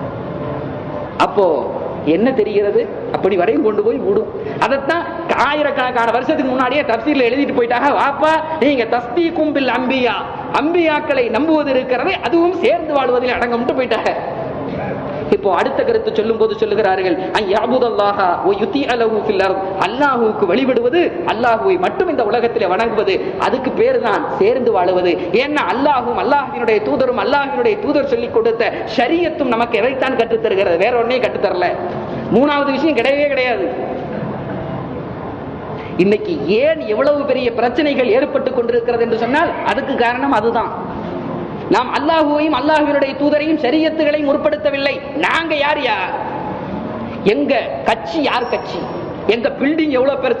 அப்போ என்ன தெரிகிறது அப்படி வரையும் கொண்டு போய் விடும் அதைத்தான் ஆயிரக்கணக்கான வருஷத்துக்கு முன்னாடியே தப்சீர்ல எழுதிட்டு போயிட்டாங்க வாப்பா நீங்க தஸ்தி கும்பில் அம்பியா அம்பியாக்களை நம்புவது இருக்கிறதே அதுவும் சேர்ந்து வாழ்வதில் அடங்கம்ட்டு போயிட்டாங்க இப்போ அடுத்த கருத்து சொல்லும் போது சொல்லுகிறார்கள் அல்லாஹா அல்லாஹுவுக்கு வழிபடுவது அல்லாஹுவை மட்டும் இந்த உலகத்திலே வணங்குவது அதுக்கு பேரு தான் சேர்ந்து வாழுவது ஏன்னா அல்லாஹும் அல்லாஹினுடைய தூதரும் அல்லாஹினுடைய தூதர் சொல்லிக் கொடுத்த ஷரியத்தும் நமக்கு எதைத்தான் கற்றுத் தருகிறது வேற ஒன்னையும் கற்றுத்தரல மூணாவது விஷயம் கிடையவே கிடையாது இன்னைக்கு ஏன் எவ்வளவு பெரிய பிரச்சனைகள் ஏற்பட்டு கொண்டிருக்கிறது என்று சொன்னால் அதுக்கு காரணம் அதுதான் நாம் அல்லாஹுவையும் அல்லாஹுவினுடைய தூதரையும் சரியத்துகளை முற்படுத்தவில்லை நாங்க யார் யார் எங்க கட்சி யார் கட்சி எங்க பில்டிங் எவ்வளவு பெருசு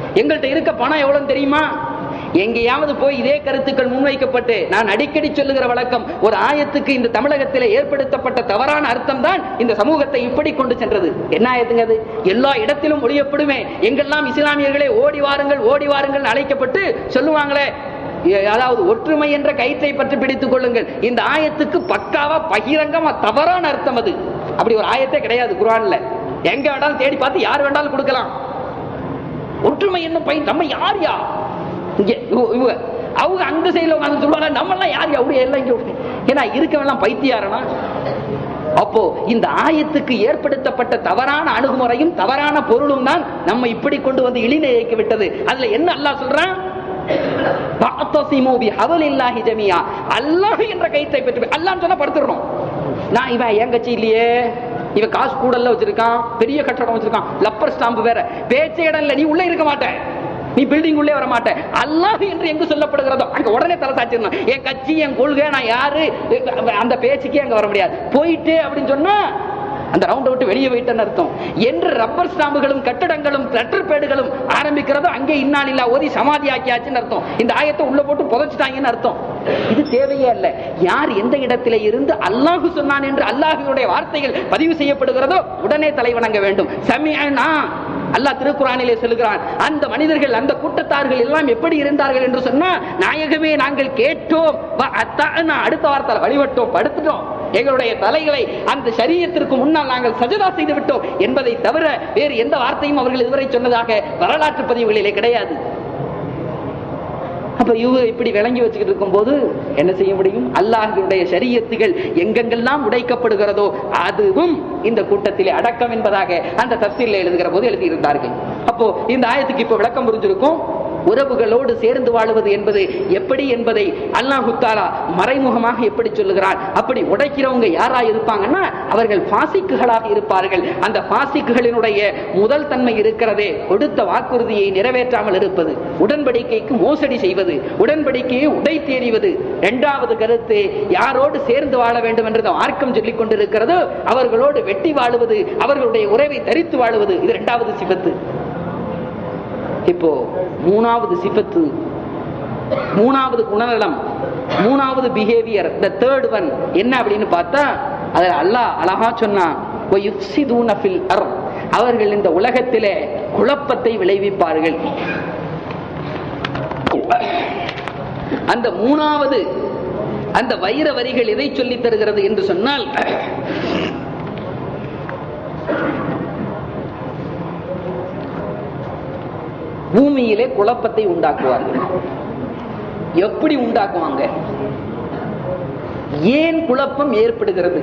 எங்கள்கிட்ட இருக்க பணம் எவ்வளவு தெரியுமா எங்கேயாவது போய் இதே கருத்துக்கள் முன்வைக்கப்பட்டு நான் அடிக்கடி சொல்லுகிற வழக்கம் ஒரு ஆயத்துக்கு இந்த தமிழகத்தில் ஏற்படுத்தப்பட்ட தவறான அர்த்தம் தான் இந்த சமூகத்தை இப்படி கொண்டு சென்றது என்ன ஆயத்துங்க அது எல்லா இடத்திலும் ஒழியப்படுமே எங்கெல்லாம் இஸ்லாமியர்களே ஓடி வாருங்கள் ஓடி வாருங்கள் அழைக்கப்பட்டு சொல்லுவாங்களே எ- அதாவது ஒற்றுமை என்ற கயிற்றை பற்றி பிடித்துக் கொள்ளுங்கள் இந்த ஆயத்துக்கு பக்காவா பகிரங்கமா தவறான அர்த்தம் அது அப்படி ஒரு ஆயத்தே கிடையாது குரான்ல எங்க வேண்டாலும் தேடி பார்த்து யார் வேண்டாலும் கொடுக்கலாம் ஒற்றுமை என்ன பை நம்ம யார் யா இங்க இவ- இவங்க அவங்க அந்த சைடுல உட்கார்ந்து சொல்லுவாங்க நம்ம எல்லாம் யார் யா அப்படியே எல்லாம் இங்க விட்டு. ஏன்னா இருக்கவெல்லாம் பைத்தியாரனா அப்போ இந்த ஆயத்துக்கு ஏற்படுத்தப்பட்ட தவறான அணுகுமுறையும் தவறான பொருளும் தான் நம்ம இப்படி கொண்டு வந்து இழிநிலைக்கு விட்டது அதுல என்ன அல்லாஹ் சொல்றான் "வஅத்தஸிமு பிஹப்லில்லாஹி ஜமீஆ." அல்லாஹ் என்ற கைத்தை பற்றி அல்லாஹ் சொன்னா படுத்துறோம் நான் இவன் என் கட்சி இல்லையே இவன் காசு கூடல்ல வச்சிருக்கான் பெரிய கட்டடம் வச்சிருக்கான் லப்பர் ஸ்டாம்பு வேற பேச்சே இடம் இல்ல நீ உள்ள இருக்க மாட்ட நீ பில்டிங் உள்ளே வர மாட்ட அல்லாஹ் என்று எங்கு சொல்லப்படுகிறதோ அங்க உடனே தலை சாச்சிடணும் என் கட்சி என் கொள்கை நான் யாரு அந்த பேச்சுக்கே அங்க வர முடியாது போயிட்டு அப்படின்னு சொன்னா அந்த ரவுண்டை விட்டு வெளியே போயிட்டேன்னு அர்த்தம் என்று ரப்பர் ஸ்டாம்புகளும் கட்டடங்களும் லெட்டர்பேடுகளும் ஆரம்பிக்கிறதோ அங்கே இன்னாலில்லா ஓதி சமாதி ஆக்கியாச்சுன்னு அர்த்தம் இந்த ஆயத்தை உள்ள போட்டு புதைச்சிட்டாங்கன்னு அர்த்தம் இது தேவையே அல்ல யார் எந்த இடத்திலே இருந்து அல்லாஹு சொன்னான் என்று அல்லாஹுடைய வார்த்தைகள் பதிவு செய்யப்படுகிறதோ உடனே தலைவணங்க வேண்டும் சமியனா அல்லாஹ் திருக்குறானிலே சொல்லுகிறான் அந்த மனிதர்கள் அந்த கூட்டத்தார்கள் எல்லாம் எப்படி இருந்தார்கள் என்று சொன்னா நாயகமே நாங்கள் கேட்டோம் வ அத்தானா அடுத்த வார்த்தையில வழிபட்டோம் படுத்துட்டோம் எங்களுடைய தலைகளை அந்த சரீரத்திற்கு முன்னால் நாங்கள் சஜதா செய்து விட்டோம் என்பதை தவிர வேறு எந்த வார்த்தையும் அவர்கள் இதுவரை சொன்னதாக வரலாற்று பதிவுகளிலே கிடையாது அப்ப இவங்க இப்படி விளங்கி வச்சுக்கிட்டு இருக்கும்போது என்ன செய்ய முடியும் அல்லாஹினுடைய சரியத்துகள் எங்கெங்கெல்லாம் உடைக்கப்படுகிறதோ அதுவும் இந்த கூட்டத்திலே அடக்கம் என்பதாக அந்த தப்சீல்ல எழுதுகிற போது எழுதியிருந்தார்கள் அப்போ இந்த ஆயத்துக்கு இப்ப விளக்கம் புரிஞ்சிருக்கும் உறவுகளோடு சேர்ந்து வாழுவது என்பது எப்படி என்பதை அல்லாஹு தாலா மறைமுகமாக எப்படி சொல்லுகிறான் அப்படி உடைக்கிறவங்க யாரா இருப்பாங்கன்னா அவர்கள் பாசிக்குகளாக இருப்பார்கள் அந்த பாசிக்குகளினுடைய முதல் தன்மை இருக்கிறதே கொடுத்த வாக்குறுதியை நிறைவேற்றாமல் இருப்பது உடன்படிக்கைக்கு மோசடி செய்வது உடன்படிக்கையை உடை தேறிவது இரண்டாவது கருத்து யாரோடு சேர்ந்து வாழ வேண்டும் என்று மார்க்கம் சொல்லிக் கொண்டிருக்கிறது அவர்களோடு வெட்டி வாழுவது அவர்களுடைய உறவை தரித்து வாழுவது இது இரண்டாவது சிபத்து இப்போ மூணாவது சிபத்து மூணாவது குணநலம் மூணாவது பிஹேவியர் த தேர்ட் ஒன் என்ன அப்படின்னு பார்த்தா அதுல அல்லாஹ் அழகா சொன்னான் "வயுஃப்சிதூன ஃபில் அர்த்." அவர்கள் இந்த உலகத்திலே குழப்பத்தை விளைவிப்பார்கள் அந்த மூணாவது அந்த வைர வரிகள் எதை சொல்லித் தருகிறது என்று சொன்னால் பூமியிலே குழப்பத்தை உண்டாக்குவார்கள் எப்படி உண்டாக்குவாங்க ஏன் குழப்பம் ஏற்படுகிறது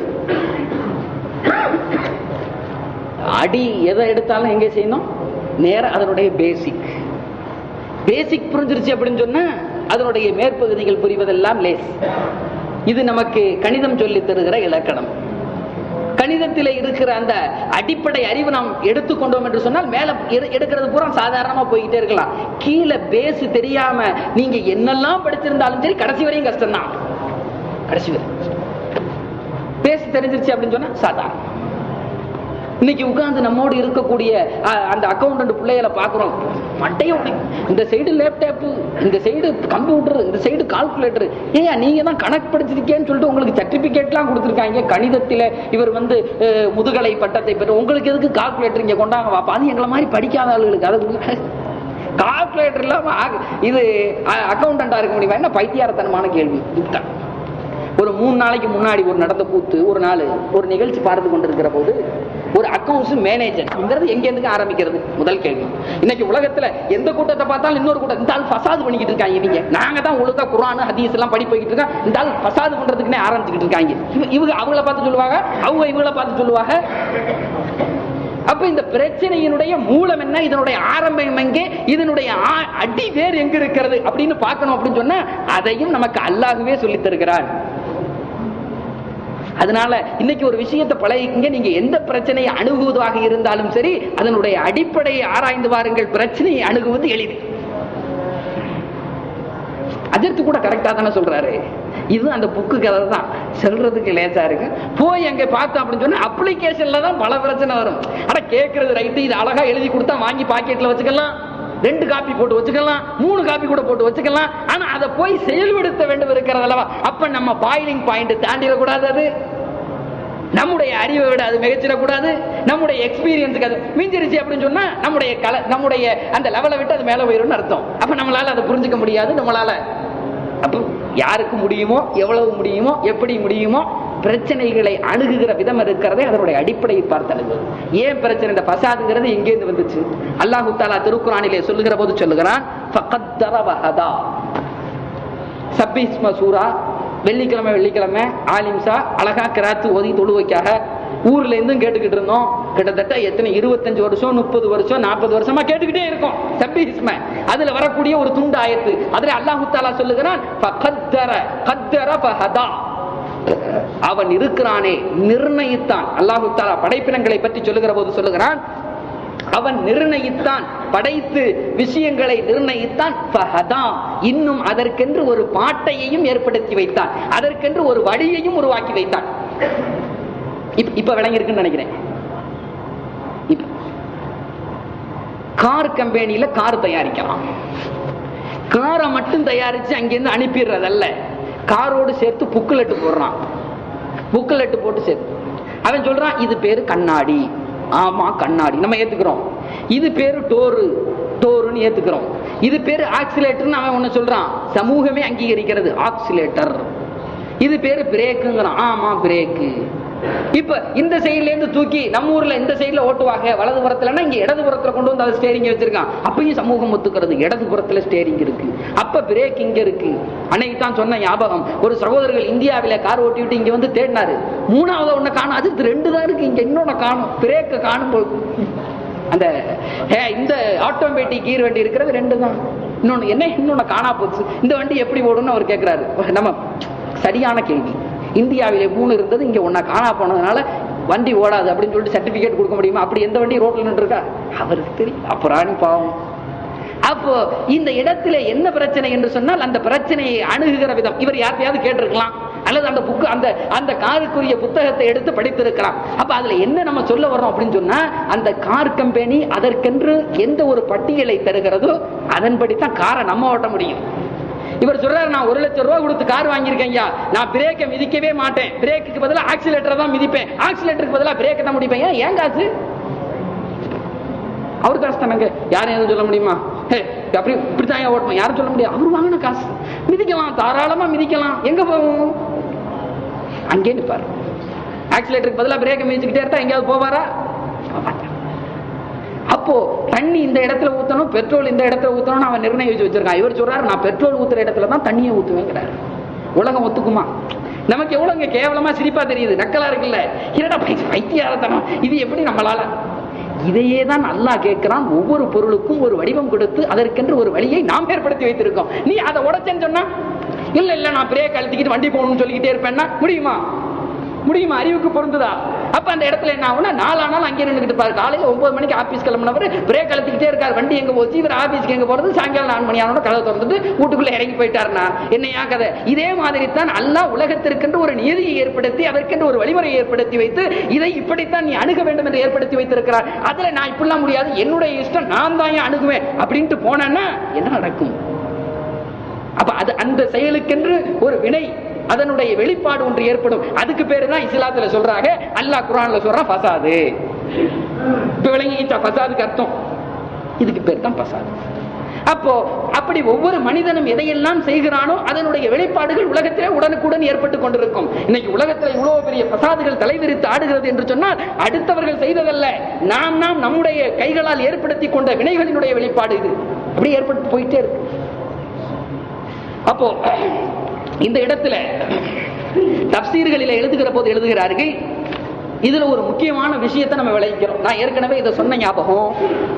அடி எதை எடுத்தாலும் எங்க செய்யணும் நேர அதனுடைய பேசிக் பேசிக் புரிஞ்சிருச்சு அப்படின்னு சொன்னா அதனுடைய மேற்பகுதிகள் புரிவதெல்லாம் லேஸ் இது நமக்கு கணிதம் சொல்லித் தருகிற இலக்கணம் கணிதத்திலே இருக்கிற அந்த அடிப்படை அறிவு நாம் எடுத்துக்கொண்டோம் என்று சொன்னால் மேல எடு- எடுக்கிறது பூரா சாதாரணமா போய்கிட்டே இருக்கலாம் கீழே பேஸ் தெரியாம நீங்க என்னெல்லாம் படிச்சிருந்தாலும் சரி கடைசி வரையும் கஷ்டம்தான் கடைசி வரை பேஸ் தெரிஞ்சிருச்சு அப்படின்னு சொன்னா சாதாரணம் இன்னைக்கு உட்கார்ந்து நம்மோடு இருக்கக்கூடிய அஹ், அந்த அக்கௌண்டன்ட் பிள்ளைகளை பாக்குறோம் மட்டைய உடைக்கும். இந்த சைடு லேப்டாப் இந்த சைடு கம்ப்யூட்டர் இந்த சைடு கால்குலேட்டர் ஏயா நீங்க தான் கணக்கு படிச்சிருக்கேன்னு சொல்லிட்டு உங்களுக்கு சர்டிபிகேட்லாம் கொடுத்துருக்காங்க கணிதத்தில இவர் வந்து அஹ், முதுகலை பட்டத்தை பெற்று உங்களுக்கு எதுக்கு கால்குலேட்டர் இங்க கொண்டாங்க வாப்பா அது எங்களை மாதிரி படிக்காத ஆளுகளுக்கு அதை கால்குலேட்டர் இல்லாம ஆக- இது அக்கௌண்டண்டா இருக்க முடியுமா என்ன பைத்தியாரத்தனமான கேள்வி இதுதான். ஒரு மூணு நாளைக்கு முன்னாடி ஒரு நடந்த கூத்து ஒரு நாள் ஒரு நிகழ்ச்சி பார்த்து கொண்டிருக்கிற போது ஒரு அக்கௌண்ட்ஸ் மேனேஜர் எங்க இருந்து ஆரம்பிக்கிறது முதல் கேள்வி இன்னைக்கு உலகத்துல எந்த கூட்டத்தை பார்த்தாலும் இன்னொரு கூட்டம் இந்த ஆள் ஃபசாது பண்ணிக்கிட்டு இருக்காங்க இவங்க நாங்க தான் ஒழுங்கா குரான் ஹதீஸ் எல்லாம் படி போய்கிட்டு இருக்கோம் இந்த ஆள் ஃபசாது பண்றதுக்குன்னே ஆரம்பிச்சுக்கிட்டு இருக்காங்க இவ- இவங்க அவங்கள பார்த்து சொல்லுவாங்க அவங்க இவங்கள பார்த்து சொல்லுவாங்க அப்ப இந்த பிரச்சனையினுடைய மூலம் என்ன இதனுடைய ஆரம்பம் எங்கே இதனுடைய ஆ- அடி வேர் எங்க இருக்கிறது அப்படின்னு பார்க்கணும் அப்படின்னு சொன்னா அதையும் நமக்கு அல்லாஹ்வே சொல்லித் தருகிறான் அதனால இன்னைக்கு ஒரு விஷயத்தை பழகிங்க நீங்க எந்த பிரச்சனையை அணுகுவதாக இருந்தாலும் சரி அதனுடைய அடிப்படையை ஆராய்ந்து வாருங்கள் பிரச்சனையை அணுகுவது எளிது அஜித் கூட கரெக்டா தானே சொல்றாரு இது அந்த புக்கு கதை தான் சொல்றதுக்கு லேசா இருக்கு போய் அங்க பார்த்தோம் அப்படின்னு சொன்னா அப்ளிகேஷன்ல தான் பல பிரச்சனை வரும் ஆனா கேட்கறது ரைட்டு இது அழகா எழுதி கொடுத்தா வாங்கி பாக்கெட்ல வச்சுக்கலாம் ரெண்டு காப்பி போட்டு வச்சுக்கலாம் மூணு காப்பி கூட போட்டு வச்சுக்கலாம் ஆனா அதை போய் செயல்படுத்த வேண்டும் இருக்கிறது அல்லவா அப்ப நம்ம பாயிலிங் பாயிண்ட் தாண்டிடக்கூடாது அது நம்முடைய அறிவை விட அது மிகச்சிடக்கூடாது நம்முடைய எக்ஸ்பீரியன்ஸுக்கு அது மிஞ்சிருச்சு அப்படின்னு சொன்னா நம்முடைய கல நம்முடைய அந்த லெவலை விட்டு அது மேல போயிரும்னு அர்த்தம் அப்ப நம்மளால அதை புரிஞ்சுக்க முடியாது நம்மளால அப்போ யாருக்கு முடியுமோ எவ்வளவு முடியுமோ எப்படி முடியுமோ பிரச்சனைகளை அணுகுகிற விதம் இருக்கிறதே அதனுடைய அடிப்படையை பார்த்து அணுகுவது ஏன் பிரச்சனை இந்த பசாதுங்கிறது எங்கேருந்து வந்துச்சு அல்லாஹு தாலா திருக்குறானிலே சொல்லுகிற போது சொல்லுகிறான் ஃபகத்தர வஹதா. சப்பிஸ்ம சூரா வெள்ளிக்கிழமை வெள்ளிக்கிழமை ஆலிம்சா அழகா கிராத்து ஓதி தொழுவைக்காக ஊர்ல இருந்தும் கேட்டுக்கிட்டு இருந்தோம் கிட்டத்தட்ட எத்தனை இருபத்தஞ்சு வருஷம் முப்பது வருஷம் நாற்பது வருஷமா கேட்டுக்கிட்டே இருக்கோம் சப்பிஸ்ம அதுல வரக்கூடிய ஒரு துண்டு ஆயத்து அதுல அல்லாஹு தாலா சொல்லுகிறான் ஃபகத்தர கத்தர ஃபஹதா. அவன் இருக்கிறானே நிர்ணயித்தான் அல்லாஹு தாலா படைப்பினங்களை பற்றி சொல்லுகிற போது சொல்லுகிறான் அவன் நிர்ணயித்தான் படைத்து விஷயங்களை நிர்ணயித்தான் ஃபஹதா. இன்னும் அதற்கென்று ஒரு பாட்டையையும் ஏற்படுத்தி வைத்தான் அதற்கென்று ஒரு வழியையும் உருவாக்கி வைத்தான் இப்ப- இப்ப விளங்கி இருக்குன்னு நினைக்கிறேன் இப்ப கார் கம்பெனியில கார் தயாரிக்கலாம் காரை மட்டும் தயாரிச்சு அங்கிருந்து அனுப்பிடுறதல்ல காரோடு சேர்த்து புக்குலெட்டு போடுறான் புக்குலெட்டு போட்டு சேர்த்து அவன் சொல்றான் இது பேரு கண்ணாடி ஆமா கண்ணாடி நம்ம ஏத்துக்கிறோம் இது பேரு டோரு டோருன்னு ஏத்துக்கிறோம் இது பேரு ஆக்சிலேட்டர்னு அவன் ஒண்ணு சொல்றான் சமூகமே அங்கீகரிக்கிறது ஆக்சிலேட்டர் இது பேரு பிரேக்குங்கிறான் ஆமா பிரேக்கு இப்ப இந்த சைடுல இருந்து தூக்கி நம்ம ஊர்ல இந்த சைடுல ஓட்டுவாங்க வலது புறத்துலன்னா இங்க இடது புறத்துல கொண்டு வந்து அதை ஸ்டேரிங் வச்சிருக்கான் அப்பயும் சமூகம் ஒத்துக்கிறது இடது புறத்துல ஸ்டேரிங் இருக்கு அப்ப பிரேக் இங்க இருக்கு அன்னைக்கு தான் சொன்ன ஞாபகம் ஒரு சகோதரர்கள் இந்தியாவில கார் ஓட்டி விட்டு இங்க வந்து தேடினாரு மூணாவது ஒண்ணு காணும் அது ரெண்டு தான் இருக்கு இங்க இன்னொன்னு காணும் பிரேக்க காணும் போது அந்த ஹே, இந்த ஆட்டோமேட்டிக் கீர் வண்டி இருக்கிறது ரெண்டு தான் இன்னொன்னு என்ன இன்னொன்னு காணா போச்சு இந்த வண்டி எப்படி ஓடும்னு அவர் கேட்கிறாரு நம்ம சரியான கேள்வி இந்தியாவிலே மூணு இருந்தது இங்க ஒன்னா காணா போனதுனால வண்டி ஓடாது அப்படின்னு சொல்லிட்டு சர்டிபிகேட் கொடுக்க முடியுமா அப்படி எந்த வண்டி ரோட்ல நின்று இருக்கா அவருக்கு தெரியும் அப்புறம் பாவம் அப்போ இந்த இடத்துல என்ன பிரச்சனை என்று சொன்னால் அந்த பிரச்சனையை அணுகுகிற விதம் இவர் யார்த்தையாவது கேட்டிருக்கலாம் அல்லது அந்த புக்கு அந்த அந்த காருக்குரிய புத்தகத்தை எடுத்து படித்திருக்கலாம் அப்ப அதுல என்ன நம்ம சொல்ல வர்றோம் அப்படின்னு சொன்னா அந்த கார் கம்பெனி அதற்கென்று எந்த ஒரு பட்டியலை தருகிறதோ அதன்படி தான் காரை நம்ம ஓட்ட முடியும் இவர் சொல்றாரு நான் ஒரு லட்சம் ரூபாய் கொடுத்து கார் வாங்கியிருக்கேன் ஐயா நான் பிரேக்கை மிதிக்கவே மாட்டேன் பிரேக்குக்கு பதிலா ஆக்சிலேட்டர் தான் மிதிப்பேன் ஆக்சிலேட்டருக்கு பதிலா பிரேக்கை தான் முடிப்பேன் ஏன் ஏன் காசு அவர் காசு தானங்க யாரும் எதுவும் சொல்ல முடியுமா ஹே, அப்படி இப்படித்தான் ஏன் ஓட்டணும் யாரும் சொல்ல முடியாது அவர் வாங்கின காசு மிதிக்கலாம் தாராளமா மிதிக்கலாம் எங்க போவோம் அங்கே நிப்பாரு ஆக்சிலேட்டருக்கு பதிலா பிரேக்கை மிதிச்சுக்கிட்டே இருந்தா எங்கேயாவது போவாரா போக மாட்டார். அப்போ தண்ணி இந்த இடத்துல ஊத்தணும் பெட்ரோல் இந்த இடத்துல ஊத்தணும்னு அவன் நிர்ணயிச்சு வச்சிருக்கான் இவர் சொல்றாரு நான் பெட்ரோல் ஊத்துற இடத்துல தான் தண்ணியை ஊத்துவேங்கிறாரு உலகம் ஒத்துக்குமா நமக்கு எவ்வளவு இங்க கேவலமா சிரிப்பா தெரியுது நக்கலா இருக்குல்ல என்னடா பை- பைத்தியாரத்தனம் இது எப்படி நம்மளால இதையே தான் அல்லாஹ் கேட்கிறான் ஒவ்வொரு பொருளுக்கும் ஒரு வடிவம் கொடுத்து அதற்கென்று ஒரு வழியை நாம் ஏற்படுத்தி வைத்திருக்கோம் நீ அதை உடைச்சேன்னு சொன்னா இல்ல இல்ல நான் பிரேக் அழுத்திக்கிட்டு வண்டி போகணும்னு சொல்லிக்கிட்டே இருப்பேன்னா முடியுமா முடியுமா அறிவுக்கு பொருந்துதா அப்ப அந்த இடத்துல என்ன ஆகும்னா நாலானாலும் அங்கே நின்றுட்டு பாரு காலையில ஒன்பது மணிக்கு ஆபீஸ் கிளம்பினவர் பிரேக் அழுத்திக்கிட்டே இருக்காரு வண்டி எங்க போச்சு இவர் ஆபீஸ்க்கு எங்க போறது சாயங்காலம் நாலு மணி ஆனோட கதவை திறந்துட்டு வீட்டுக்குள்ள இறங்கி போயிட்டாருனா என்னையா கதை இதே மாதிரி தான் அல்லாஹ் உலகத்திற்கென்று ஒரு நியதியை ஏற்படுத்தி அதற்கென்று ஒரு வழிமுறையை ஏற்படுத்தி வைத்து இதை இப்படித்தான் நீ அணுக வேண்டும் என்று ஏற்படுத்தி வைத்திருக்கிறார் அதுல நான் இப்படிலாம் முடியாது என்னுடைய இஷ்டம் நான் தான் ஏன் அணுகுவேன் அப்படின்ட்டு போனேன்னா என்ன நடக்கும் அப்ப அது அந்த செயலுக்கென்று ஒரு வினை அதனுடைய வெளிப்பாடு ஒன்று ஏற்படும் அதுக்கு பேரு தான் இஸ்லாத்துல சொல்றாங்க அல்லாஹ் குரான்ல சொல்றான் பசாது இப்ப விளங்கிச்சா பசாதுக்கு அர்த்தம் இதுக்கு பேர் தான் பசாது அப்போ அப்படி ஒவ்வொரு மனிதனும் எதையெல்லாம் செய்கிறானோ அதனுடைய வெளிப்பாடுகள் உலகத்திலே உடனுக்குடன் ஏற்பட்டு கொண்டிருக்கும் இன்னைக்கு உலகத்தில் இவ்வளவு பெரிய பசாதுகள் தலைவிரித்து ஆடுகிறது என்று சொன்னால் அடுத்தவர்கள் செய்ததல்ல நாம் நாம் நம்முடைய கைகளால் ஏற்படுத்தி கொண்ட வினைகளினுடைய வெளிப்பாடு இது அப்படி ஏற்பட்டு போயிட்டே இருக்கு அப்போ இந்த இடத்துல தப்சீர்களில் எழுதுகிற போது எழுதுகிறார்கள் இதுல ஒரு முக்கியமான விஷயத்தை நம்ம விளைவிக்கிறோம் நான் ஏற்கனவே இதை சொன்ன ஞாபகம்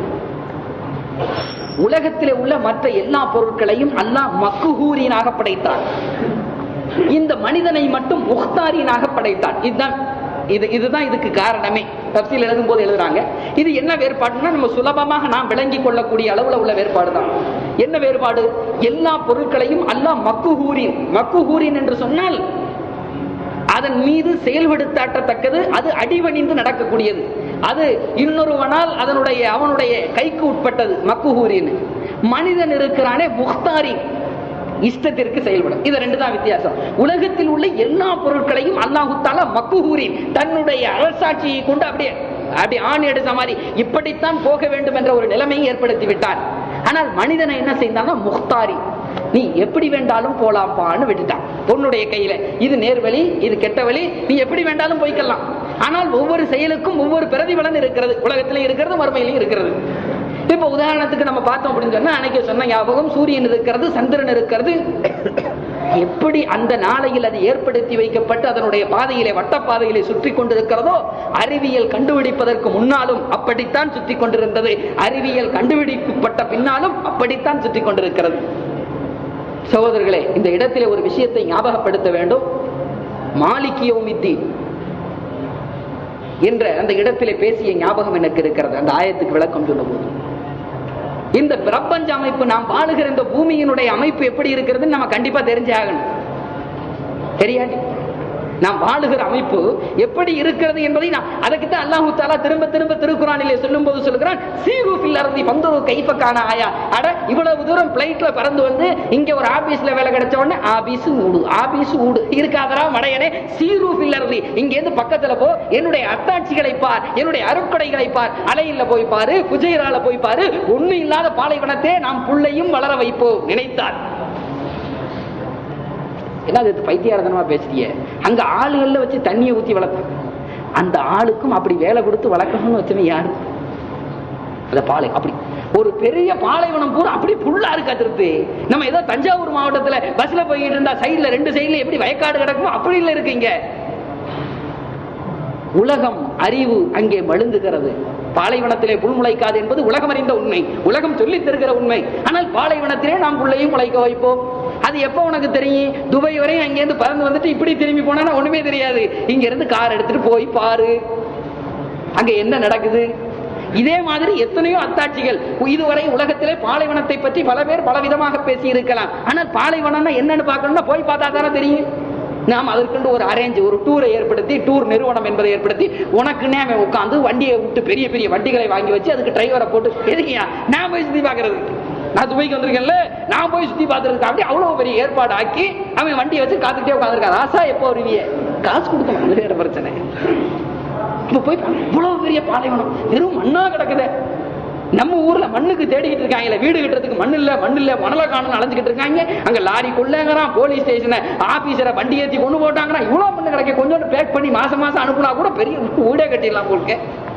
உலகத்திலே உள்ள மற்ற எல்லா பொருட்களையும் அல்லாஹ் மக்குஹூரியனாக படைத்தான் இந்த மனிதனை மட்டும் முக்தாரியனாக படைத்தான் இதுதான் இது இதுதான் இதுக்கு காரணமே தப்சீல் எழுதும் போது எழுதுறாங்க இது என்ன வேறுபாடுன்னா நம்ம சுலபமாக நாம் விளங்கிக் கொள்ளக்கூடிய அளவுல உள்ள வேறுபாடு தான் என்ன வேறுபாடு எல்லா பொருட்களையும் அல்லாஹ் மக்குஹூரின் மக்குஹூரின் என்று சொன்னால் அதன் மீது செயல்படுத்தாட்டத்தக்கது அது அடிவணிந்து நடக்கக்கூடியது அது இன்னொருவனால் அதனுடைய அவனுடைய கைக்கு உட்பட்டது மக்குஹூரின்னு மனிதன் இருக்கிறானே முக்தாரி இஷ்டத்திற்கு செயல்படும் இது ரெண்டு தான் வித்தியாசம் உலகத்தில் உள்ள எல்லா பொருட்களையும் அல்லாஹு தாலா மக்குஹூரின் தன்னுடைய அரசாட்சியை கொண்டு அப்படியே அப்படி ஆண் எடுத்த மாதிரி இப்படித்தான் போக வேண்டும் என்ற ஒரு நிலைமையை ஏற்படுத்தி விட்டான் ஆனால் மனிதனை என்ன செய்தான்னா முக்தாரி நீ எப்படி வேண்டாலும் போலாம்பான்னு விட்டுட்டான் பொண்ணுடைய கையில இது நேர்வழி இது கெட்ட வழி நீ எப்படி வேண்டாலும் போய்க்கலாம் ஆனால் ஒவ்வொரு செயலுக்கும் ஒவ்வொரு பிரதிபலன் இருக்கிறது உலகத்திலே இருக்கிறது மறுமையிலையும் இருக்கிறது இப்ப உதாரணத்துக்கு நம்ம பார்த்தோம் அப்படின்னு சொன்னா அன்னைக்கு சொன்ன ஞாபகம் சூரியன் இருக்கிறது சந்திரன் இருக்கிறது எப்படி அந்த நாளையில் அது ஏற்படுத்தி வைக்கப்பட்டு அதனுடைய பாதையிலே வட்டப்பாதையிலே சுற்றி கொண்டிருக்கிறதோ அறிவியல் கண்டுபிடிப்பதற்கு முன்னாலும் அப்படித்தான் சுற்றி கொண்டிருந்தது அறிவியல் கண்டுபிடிக்கப்பட்ட பின்னாலும் அப்படித்தான் சுற்றி கொண்டிருக்கிறது சகோதரர்களே இந்த இடத்திலே ஒரு விஷயத்தை ஞாபகப்படுத்த வேண்டும் மாலிகியோமித்தி என்ற அந்த இடத்திலே பேசிய ஞாபகம் எனக்கு இருக்கிறது அந்த ஆயத்துக்கு விளக்கம் சொல்லும்போது இந்த பிரபஞ்ச அமைப்பு நாம் வாழுகிற இந்த பூமியினுடைய அமைப்பு எப்படி இருக்கிறதுன்னு நம்ம கண்டிப்பா தெரிஞ்சே ஆகணும் தெரியாது நாம் வாழுகிற அமைப்பு எப்படி இருக்கிறது என்பதை நான் அதுக்கு தான் அல்லாஹு தாலா திரும்ப திரும்ப திருக்குறானிலே சொல்லும் போது சொல்லுகிறான் சீரூஃபில் அறுதி பந்தரு கைஃபக்கான ஆயா அட இவ்வளவு தூரம் பிளைட்ல பறந்து வந்து இங்க ஒரு ஆபீஸ்ல வேலை கிடைச்ச உடனே ஆபீஸ் ஊடு ஆபீஸ் ஊடு இருக்காதரா மடையனே சீரூஃபில் அறுதி இங்க இருந்து பக்கத்துல போ என்னுடைய அத்தாட்சிகளை பார் என்னுடைய அருட்கொடைகளை பார் அலையில போய் பாரு குஜைரால போய் பாரு ஒண்ணு இல்லாத பாலைவனத்தே நாம் புள்ளையும் வளர வைப்போம் நினைத்தார் என்ன அது பைத்தியாரதனமா பேசுறீங்க அங்க ஆளுகள்ல வச்சு தண்ணியை ஊத்தி வளர்த்தாங்க அந்த ஆளுக்கும் அப்படி வேலை கொடுத்து வளர்க்கணும்னு வச்சவன் யாரு அந்த பாலை அப்படி ஒரு பெரிய பாலைவனம் பூரா அப்படி புல்லா இருக்கா திருப்பி நம்ம ஏதோ தஞ்சாவூர் மாவட்டத்துல பஸ்ல போயிட்டு இருந்தா சைடுல ரெண்டு சைடுல எப்படி வயக்காடு கிடக்கும் அப்படி இல்ல இருக்கீங்க உலகம் அறிவு அங்கே மழுங்குகிறது பாலைவனத்திலே புல் முளைக்காது என்பது உலகம் அறிந்த உண்மை உலகம் சொல்லித் தருகிற உண்மை ஆனால் பாலைவனத்திலே நாம் புள்ளையும் முளைக்க வைப்போம் அது எப்ப உனக்கு தெரியும் துபாய் வரையும் அங்கேருந்து பறந்து வந்துட்டு இப்படி திரும்பி போனா ஒண்ணுமே தெரியாது இங்க இருந்து கார் எடுத்துட்டு போய் பாரு அங்க என்ன நடக்குது இதே மாதிரி எத்தனையோ அத்தாட்சிகள் இதுவரை உலகத்திலே பாலைவனத்தை பற்றி பல பேர் பல விதமாக பேசி இருக்கலாம் ஆனால் பாலைவனம்னா என்னன்னு பார்க்கணும்னா போய் பார்த்தா தானே தெரியும் நாம் அதற்கென்று ஒரு அரேஞ்ச் ஒரு டூரை ஏற்படுத்தி டூர் நிறுவனம் என்பதை ஏற்படுத்தி உனக்குன்னே அவன் உட்காந்து வண்டியை விட்டு பெரிய பெரிய வண்டிகளை வாங்கி வச்சு அதுக்கு டிரைவரை போட்டு எதுக்கியா நான் போய் சுத்தி பார்க்கறது நான் துபாய்க்கு வந்திருக்கேன்ல நான் போய் சுத்தி பார்த்துருக்கு அப்படி அவ்வளவு பெரிய ஏற்பாடு ஆக்கி அவன் வண்டியை வச்சு காத்துக்கிட்டே உட்காந்துருக்கான் ராசா எப்போ வருவிய காசு கொடுக்கணும் அது வேற பிரச்சனை இப்ப போய் பாரு, இவ்வளவு பெரிய பாலைவனம் வெறும் மண்ணா கிடக்குதே நம்ம ஊர்ல மண்ணுக்கு தேடிக்கிட்டு இருக்காங்கல்ல வீடு கட்டுறதுக்கு மண் இல்ல மண் இல்ல மணல காணும் அலைஞ்சுக்கிட்டு இருக்காங்க அங்க லாரி கொள்ளைங்கிறான் போலீஸ் ஸ்டேஷனை ஆபீசரை வண்டி ஏத்தி கொண்டு போட்டாங்கன்னா இவ்வளவு மண்ணு கிடைக்க கொஞ்சோண்டு பேக் பண்ணி மாசம் மாசம் அனுப்புனா கூட பெரிய வீடே கட்டிடலாம் போலுக்கு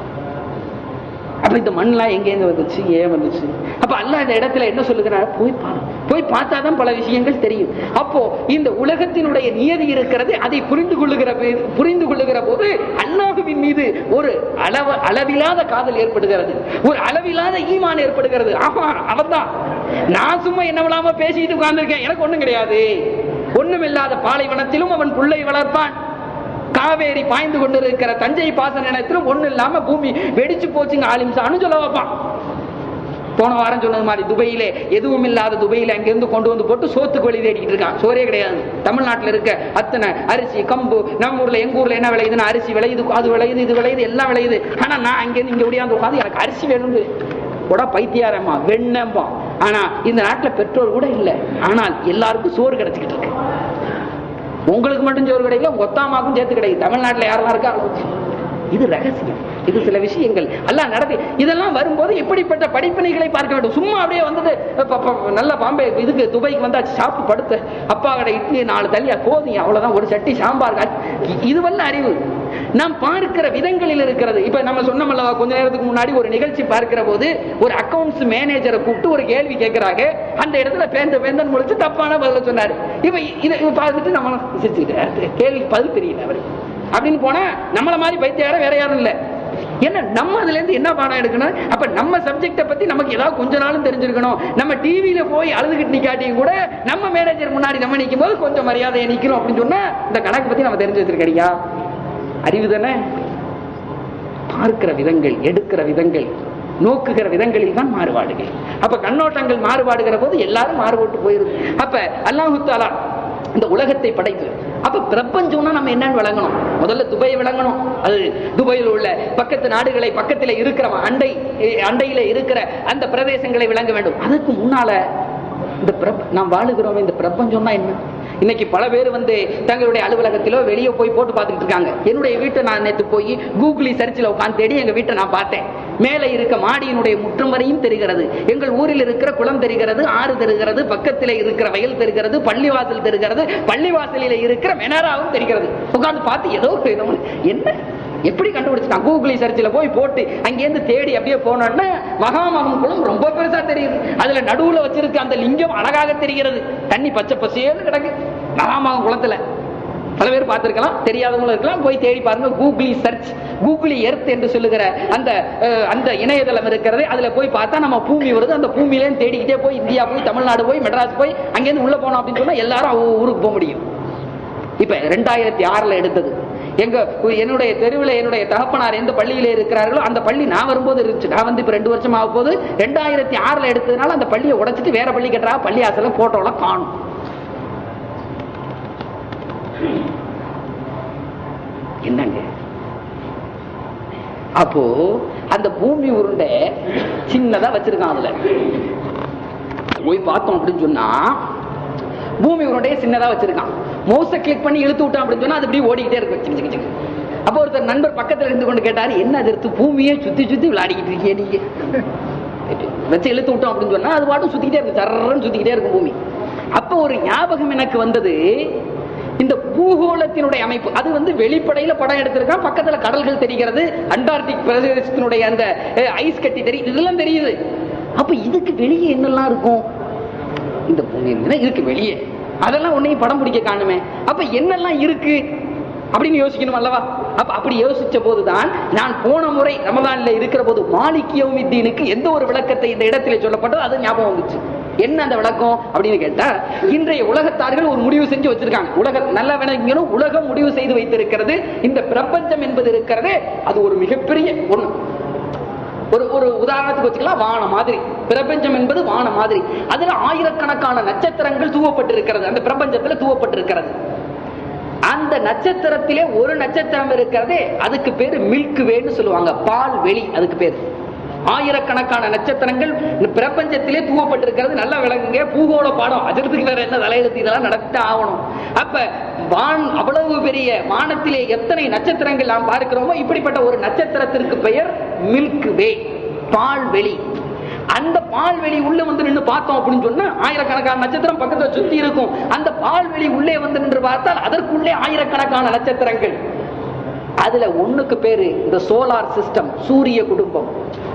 அப்ப இந்த மண்லாம் எங்கேருந்து வந்துச்சு ஏன் வந்துச்சு அப்ப அல்லாஹ் இந்த இடத்துல என்ன சொல்லுகிறார் போய் பாரு போய் பார்த்தாதான் பல விஷயங்கள் தெரியும் அப்போ இந்த உலகத்தினுடைய நியதி இருக்கிறது அதை புரிந்து கொள்ளுகிற பே- புரிந்து கொள்ளுகிற போது அல்லாஹுவின் மீது ஒரு அளவு அளவில்லாத காதல் ஏற்படுகிறது ஒரு அளவில்லாத ஈமான் ஏற்படுகிறது ஆமா அவன்தான் நான் சும்மா என்ன விடாம பேசிட்டு உட்கார்ந்திருக்கேன் எனக்கு ஒண்ணும் கிடையாது ஒண்ணுமில்லாத பாலைவனத்திலும் அவன் புள்ளை வளர்ப்பான் காவேரி பாய்ந்து கொண்டிருக்கிற தஞ்சை பாசன நிலத்திலும் ஒண்ணு இல்லாம பூமி வெடிச்சு போச்சுங்க ஆலிம்சான்னு சொல்ல வைப்பான் போன வாரம் சொன்னது மாதிரி துபையிலே எதுவும் இல்லாத துபையில அங்கிருந்து கொண்டு வந்து போட்டு சோத்துக்கு வழி தேடிக்கிட்டு இருக்கான் சோறே கிடையாது தமிழ்நாட்டுல இருக்க அத்தனை அரிசி கம்பு நம்ம ஊர்ல எங்க ஊர்ல என்ன விளையுதுன்னா அரிசி விளையுது அது விளையுது இது விளையுது எல்லாம் விளையுது ஆனா நான் அங்கிருந்து இங்க ஒடியாந்து உட்காந்து எனக்கு அரிசி வேணும்னு கூட பைத்தியாரம்மா வெண்ணம்பா ஆனா இந்த நாட்டுல பெட்ரோல் கூட இல்லை ஆனால் எல்லாருக்கும் சோறு கிடைச்சிக்கிட்டு இருக்கு உங்களுக்கு மட்டும் சோறு கிடைக்கல உங்க ஒத்தாமாக்கும் சேர்த்து கிடைக்கும் தமிழ்நாட்டுல யாரெல்லாம் இருக்கா அளவுக்கு. இது ரகசியம் இது சில விஷயங்கள் எல்லாம் நடத்தி இதெல்லாம் வரும்போது இப்படிப்பட்ட படிப்பினைகளை பார்க்க வேண்டும் சும்மா அப்படியே வந்துட்டு ப- ப- நல்ல பாம்பே இதுக்கு துபாய்க்கு வந்தாச்சு சாப்பிட்டு படுத்து அப்பா கடை இட்லி நாலு தள்ளியா கோதி அவ்வளவுதான் ஒரு சட்டி சாம்பார் காய்ச்சி. இது வல்ல அறிவு நாம் பார்க்கிற விதங்களில் இருக்கிறது இப்ப நம்ம சொன்னோம்ல கொஞ்ச நேரத்துக்கு முன்னாடி ஒரு நிகழ்ச்சி பார்க்கிற போது ஒரு அக்கவுண்ட்ஸ் மேனேஜரை கூப்பிட்டு ஒரு கேள்வி கேட்கிறாங்க அந்த இடத்துல பேந்த பேந்தன் முடிச்சு தப்பான பதில சொன்னாரு இப்ப இதை இதை பார்த்துட்டு நம்ம சிரிச்சுக்கிட்டு கேள்வி பதில் தெரியல அவருக்கு அப்படின்னு போனா நம்மள மாதிரி பைத்தியாரம் வேற யாரும் இல்ல என்ன நம்ம அதுல இருந்து என்ன பாடம் எடுக்கணும் அப்ப நம்ம சப்ஜெக்ட பத்தி நமக்கு ஏதாவது கொஞ்ச நாளும் தெரிஞ்சிருக்கணும் நம்ம டிவியில போய் அழுதுகிட்டு நிக்காட்டியும் கூட நம்ம மேனேஜர் முன்னாடி நம்ம நிக்கும் போது கொஞ்சம் மரியாதையை நிக்கணும் அப்படின்னு சொன்னா இந்த கணக்கு பத்தி நம்ம தெரிஞ்சு வச்சிருக்கறியா அறிவு தானே பார்க்கிற விதங்கள் எடுக்கிற விதங்கள் நோக்குகிற விதங்களில் தான் மாறுபாடுகள் அப்ப கண்ணோட்டங்கள் மாறுபாடுகிற போது எல்லாரும் மாறுபட்டு போயிருது அப்ப அல்லாஹு தாலா இந்த உலகத்தை படைத்து அப்ப பிரபஞ்சம்னா நம்ம என்னன்னு விளங்கணும் முதல்ல துபையை விளங்கணும் அது துபையில் உள்ள பக்கத்து நாடுகளை பக்கத்துல இருக்கிற அண்டை அண்டையில இருக்கிற அந்த பிரதேசங்களை விளங்க வேண்டும் அதுக்கு முன்னால இந்த பிரப நாம் வாழுகிறோம் இந்த பிரபஞ்சம்னா என்ன இன்னைக்கு பல பேர் வந்து தங்களுடைய அலுவலகத்திலோ வெளியே போய் போட்டு பார்த்துட்டு இருக்காங்க என்னுடைய வீட்டை நான் நேற்று போய் கூகுளி சர்ச்சில் உட்காந்து தேடி எங்க வீட்டை நான் பார்த்தேன் மேலே இருக்க மாடியினுடைய முற்றம் வரையும் தெரிகிறது எங்கள் ஊரில் இருக்கிற குளம் தெரிகிறது ஆறு தெரிகிறது பக்கத்தில் இருக்கிற வயல் தெரிகிறது பள்ளிவாசல் தெரிகிறது பள்ளிவாசலில் இருக்கிற மெனராவும் தெரிகிறது உட்கார்ந்து பார்த்து ஏதோ ஒரு விதமான, என்ன எப்படி கண்டுபிடிச்சிட்டான் கூகுளி சர்ச்சில் போய் போட்டு அங்கேருந்து தேடி அப்படியே போனோன்னா மகாமகம் குளம் ரொம்ப பெருசா தெரியுது அதுல நடுவுல வச்சிருக்க அந்த லிங்கம் அழகாக தெரிகிறது தண்ணி பச்சை பசேன்னு கிடக்கு மகாமகம் குளத்துல பல பேர் பார்த்திருக்கலாம் தெரியாதவங்களும் இருக்கலாம் போய் தேடி பாருங்க கூகுளி சர்ச் கூகுளி எர்த் என்று சொல்லுகிற அந்த அஹ், அந்த இணையதளம் இருக்கிறது அதுல போய் பார்த்தா நம்ம பூமி வருது அந்த பூமியிலே தேடிக்கிட்டே போய் இந்தியா போய் தமிழ்நாடு போய் மெட்ராஸ் போய் அங்கேருந்து உள்ள போனோம் அப்படின்னு சொன்னா எல்லாரும் அவங்க ஊருக்கு போக முடியும் இப்ப ரெண்டாயிரத்தி ஆறுல எடுத்தது எங்க என்னுடைய தெருவில் என்னுடைய தகப்பனார் எந்த பள்ளியில இருக்கிறார்களோ அந்த பள்ளி நான் வரும்போது இருந்துச்சு நான் வந்து இப்ப ரெண்டு வருஷம் ஆக போது ரெண்டாயிரத்தி ஆறுல எடுத்ததுனால அந்த பள்ளியை உடைச்சிட்டு வேற பள்ளி கட்டுறா பள்ளி ஆசல போட்டோல காணும் என்னங்க அப்போ அந்த பூமி உருண்டை சின்னதா வச்சிருக்கான் அதுல போய் பார்த்தோம் அப்படின்னு சொன்னா பூமி உருண்டையை சின்னதா வச்சிருக்கான் மவுஸை கிளிக் பண்ணி இழுத்து விட்டான் அப்படின்னு சொன்னா அது அப்படியே ஓடிக்கிட்டே இருக்கும் சிக்கு, சிக்கு, சிக்கு. அப்போ ஒருத்தர் நண்பர் பக்கத்துல இருந்து கொண்டு கேட்டாரு என்ன அது எடுத்து பூமியே சுத்தி சுத்தி விளையாடிக்கிட்டு இருக்கீங்க நீங்க வச்சு இழுத்து விட்டோம் அப்படின்னு சொன்னா அது பாட்டும் சுத்திக்கிட்டே இருக்கு சர்றன்னு சுத்திக்கிட்டே இருக்கும் பூமி அப்ப ஒரு ஞாபகம் எனக்கு வந்தது இந்த பூகோளத்தினுடைய அமைப்பு அது வந்து வெளிப்படையில படம் எடுத்திருக்கான் பக்கத்துல கடல்கள் தெரிகிறது அண்டார்டிக் பிரதேசத்தினுடைய அந்த அஹ், ஐஸ் கட்டி தெரியும் இதெல்லாம் தெரியுது அப்ப இதுக்கு வெளியே என்னெல்லாம் இருக்கும் இந்த பூமி இருக்குன்னா இருக்கு வெளியே அதெல்லாம் உன்னையும் படம் பிடிக்க காணுமே அப்ப என்னெல்லாம் இருக்கு அப்படின்னு யோசிக்கணும் அல்லவா அப்ப அப்படி யோசிச்ச போதுதான் நான் போன முறை ரமதான்ல இருக்கிற போது மாலிக் யௌமித்தீனுக்கு எந்த ஒரு விளக்கத்தை இந்த இடத்திலே சொல்லப்பட்டதோ அது ஞாபகம் வந்துச்சு என்ன அந்த விளக்கம் அப்படின்னு கேட்டா இன்றைய உலகத்தார்கள் ஒரு முடிவு செஞ்சு வச்சிருக்காங்க உலக நல்ல விளங்கணும் உலகம் முடிவு செய்து வைத்திருக்கிறது இந்த பிரபஞ்சம் என்பது இருக்கிறது அது ஒரு மிகப்பெரிய ஒண்ணு ஒரு ஒரு உதாரணத்துக்கு வச்சுக்கலாம் வான மாதிரி பிரபஞ்சம் என்பது வான மாதிரி அதுல ஆயிரக்கணக்கான நட்சத்திரங்கள் தூவப்பட்டிருக்கிறது அந்த பிரபஞ்சத்துல தூவப்பட்டிருக்கிறது அந்த நட்சத்திரத்திலே ஒரு நட்சத்திரம் இருக்கிறதே அதுக்கு பேரு மில்க் வேன்னு சொல்லுவாங்க பால் வெளி அதுக்கு பேரு ஆயிரக்கணக்கான நட்சத்திரங்கள் இந்த பிரபஞ்சத்திலே தூவப்பட்டிருக்கிறது நல்லா விளங்குங்க பூகோள பாடம் அதிர்த்துக்கு வேற என்ன தலையெழுத்து இதெல்லாம் நடத்த ஆகணும் அப்ப வான் அவ்வளவு பெரிய வானத்திலே எத்தனை நட்சத்திரங்கள் நாம் பார்க்கிறோமோ இப்படிப்பட்ட ஒரு நட்சத்திரத்திற்கு பெயர் மில்க் வே பால் வெளி அந்த பால்வெளி உள்ள வந்து நின்று பார்த்தோம் அப்படின்னு சொன்னா ஆயிரக்கணக்கான நட்சத்திரம் பக்கத்துல சுத்தி இருக்கும் அந்த பால்வெளி உள்ளே வந்து நின்று பார்த்தால் அதற்குள்ளே ஆயிரக்கணக்கான நட்சத்திரங்கள் அதுல ஒண்ணுக்கு பேரு இந்த சோலார் சிஸ்டம் சூரிய குடும்பம்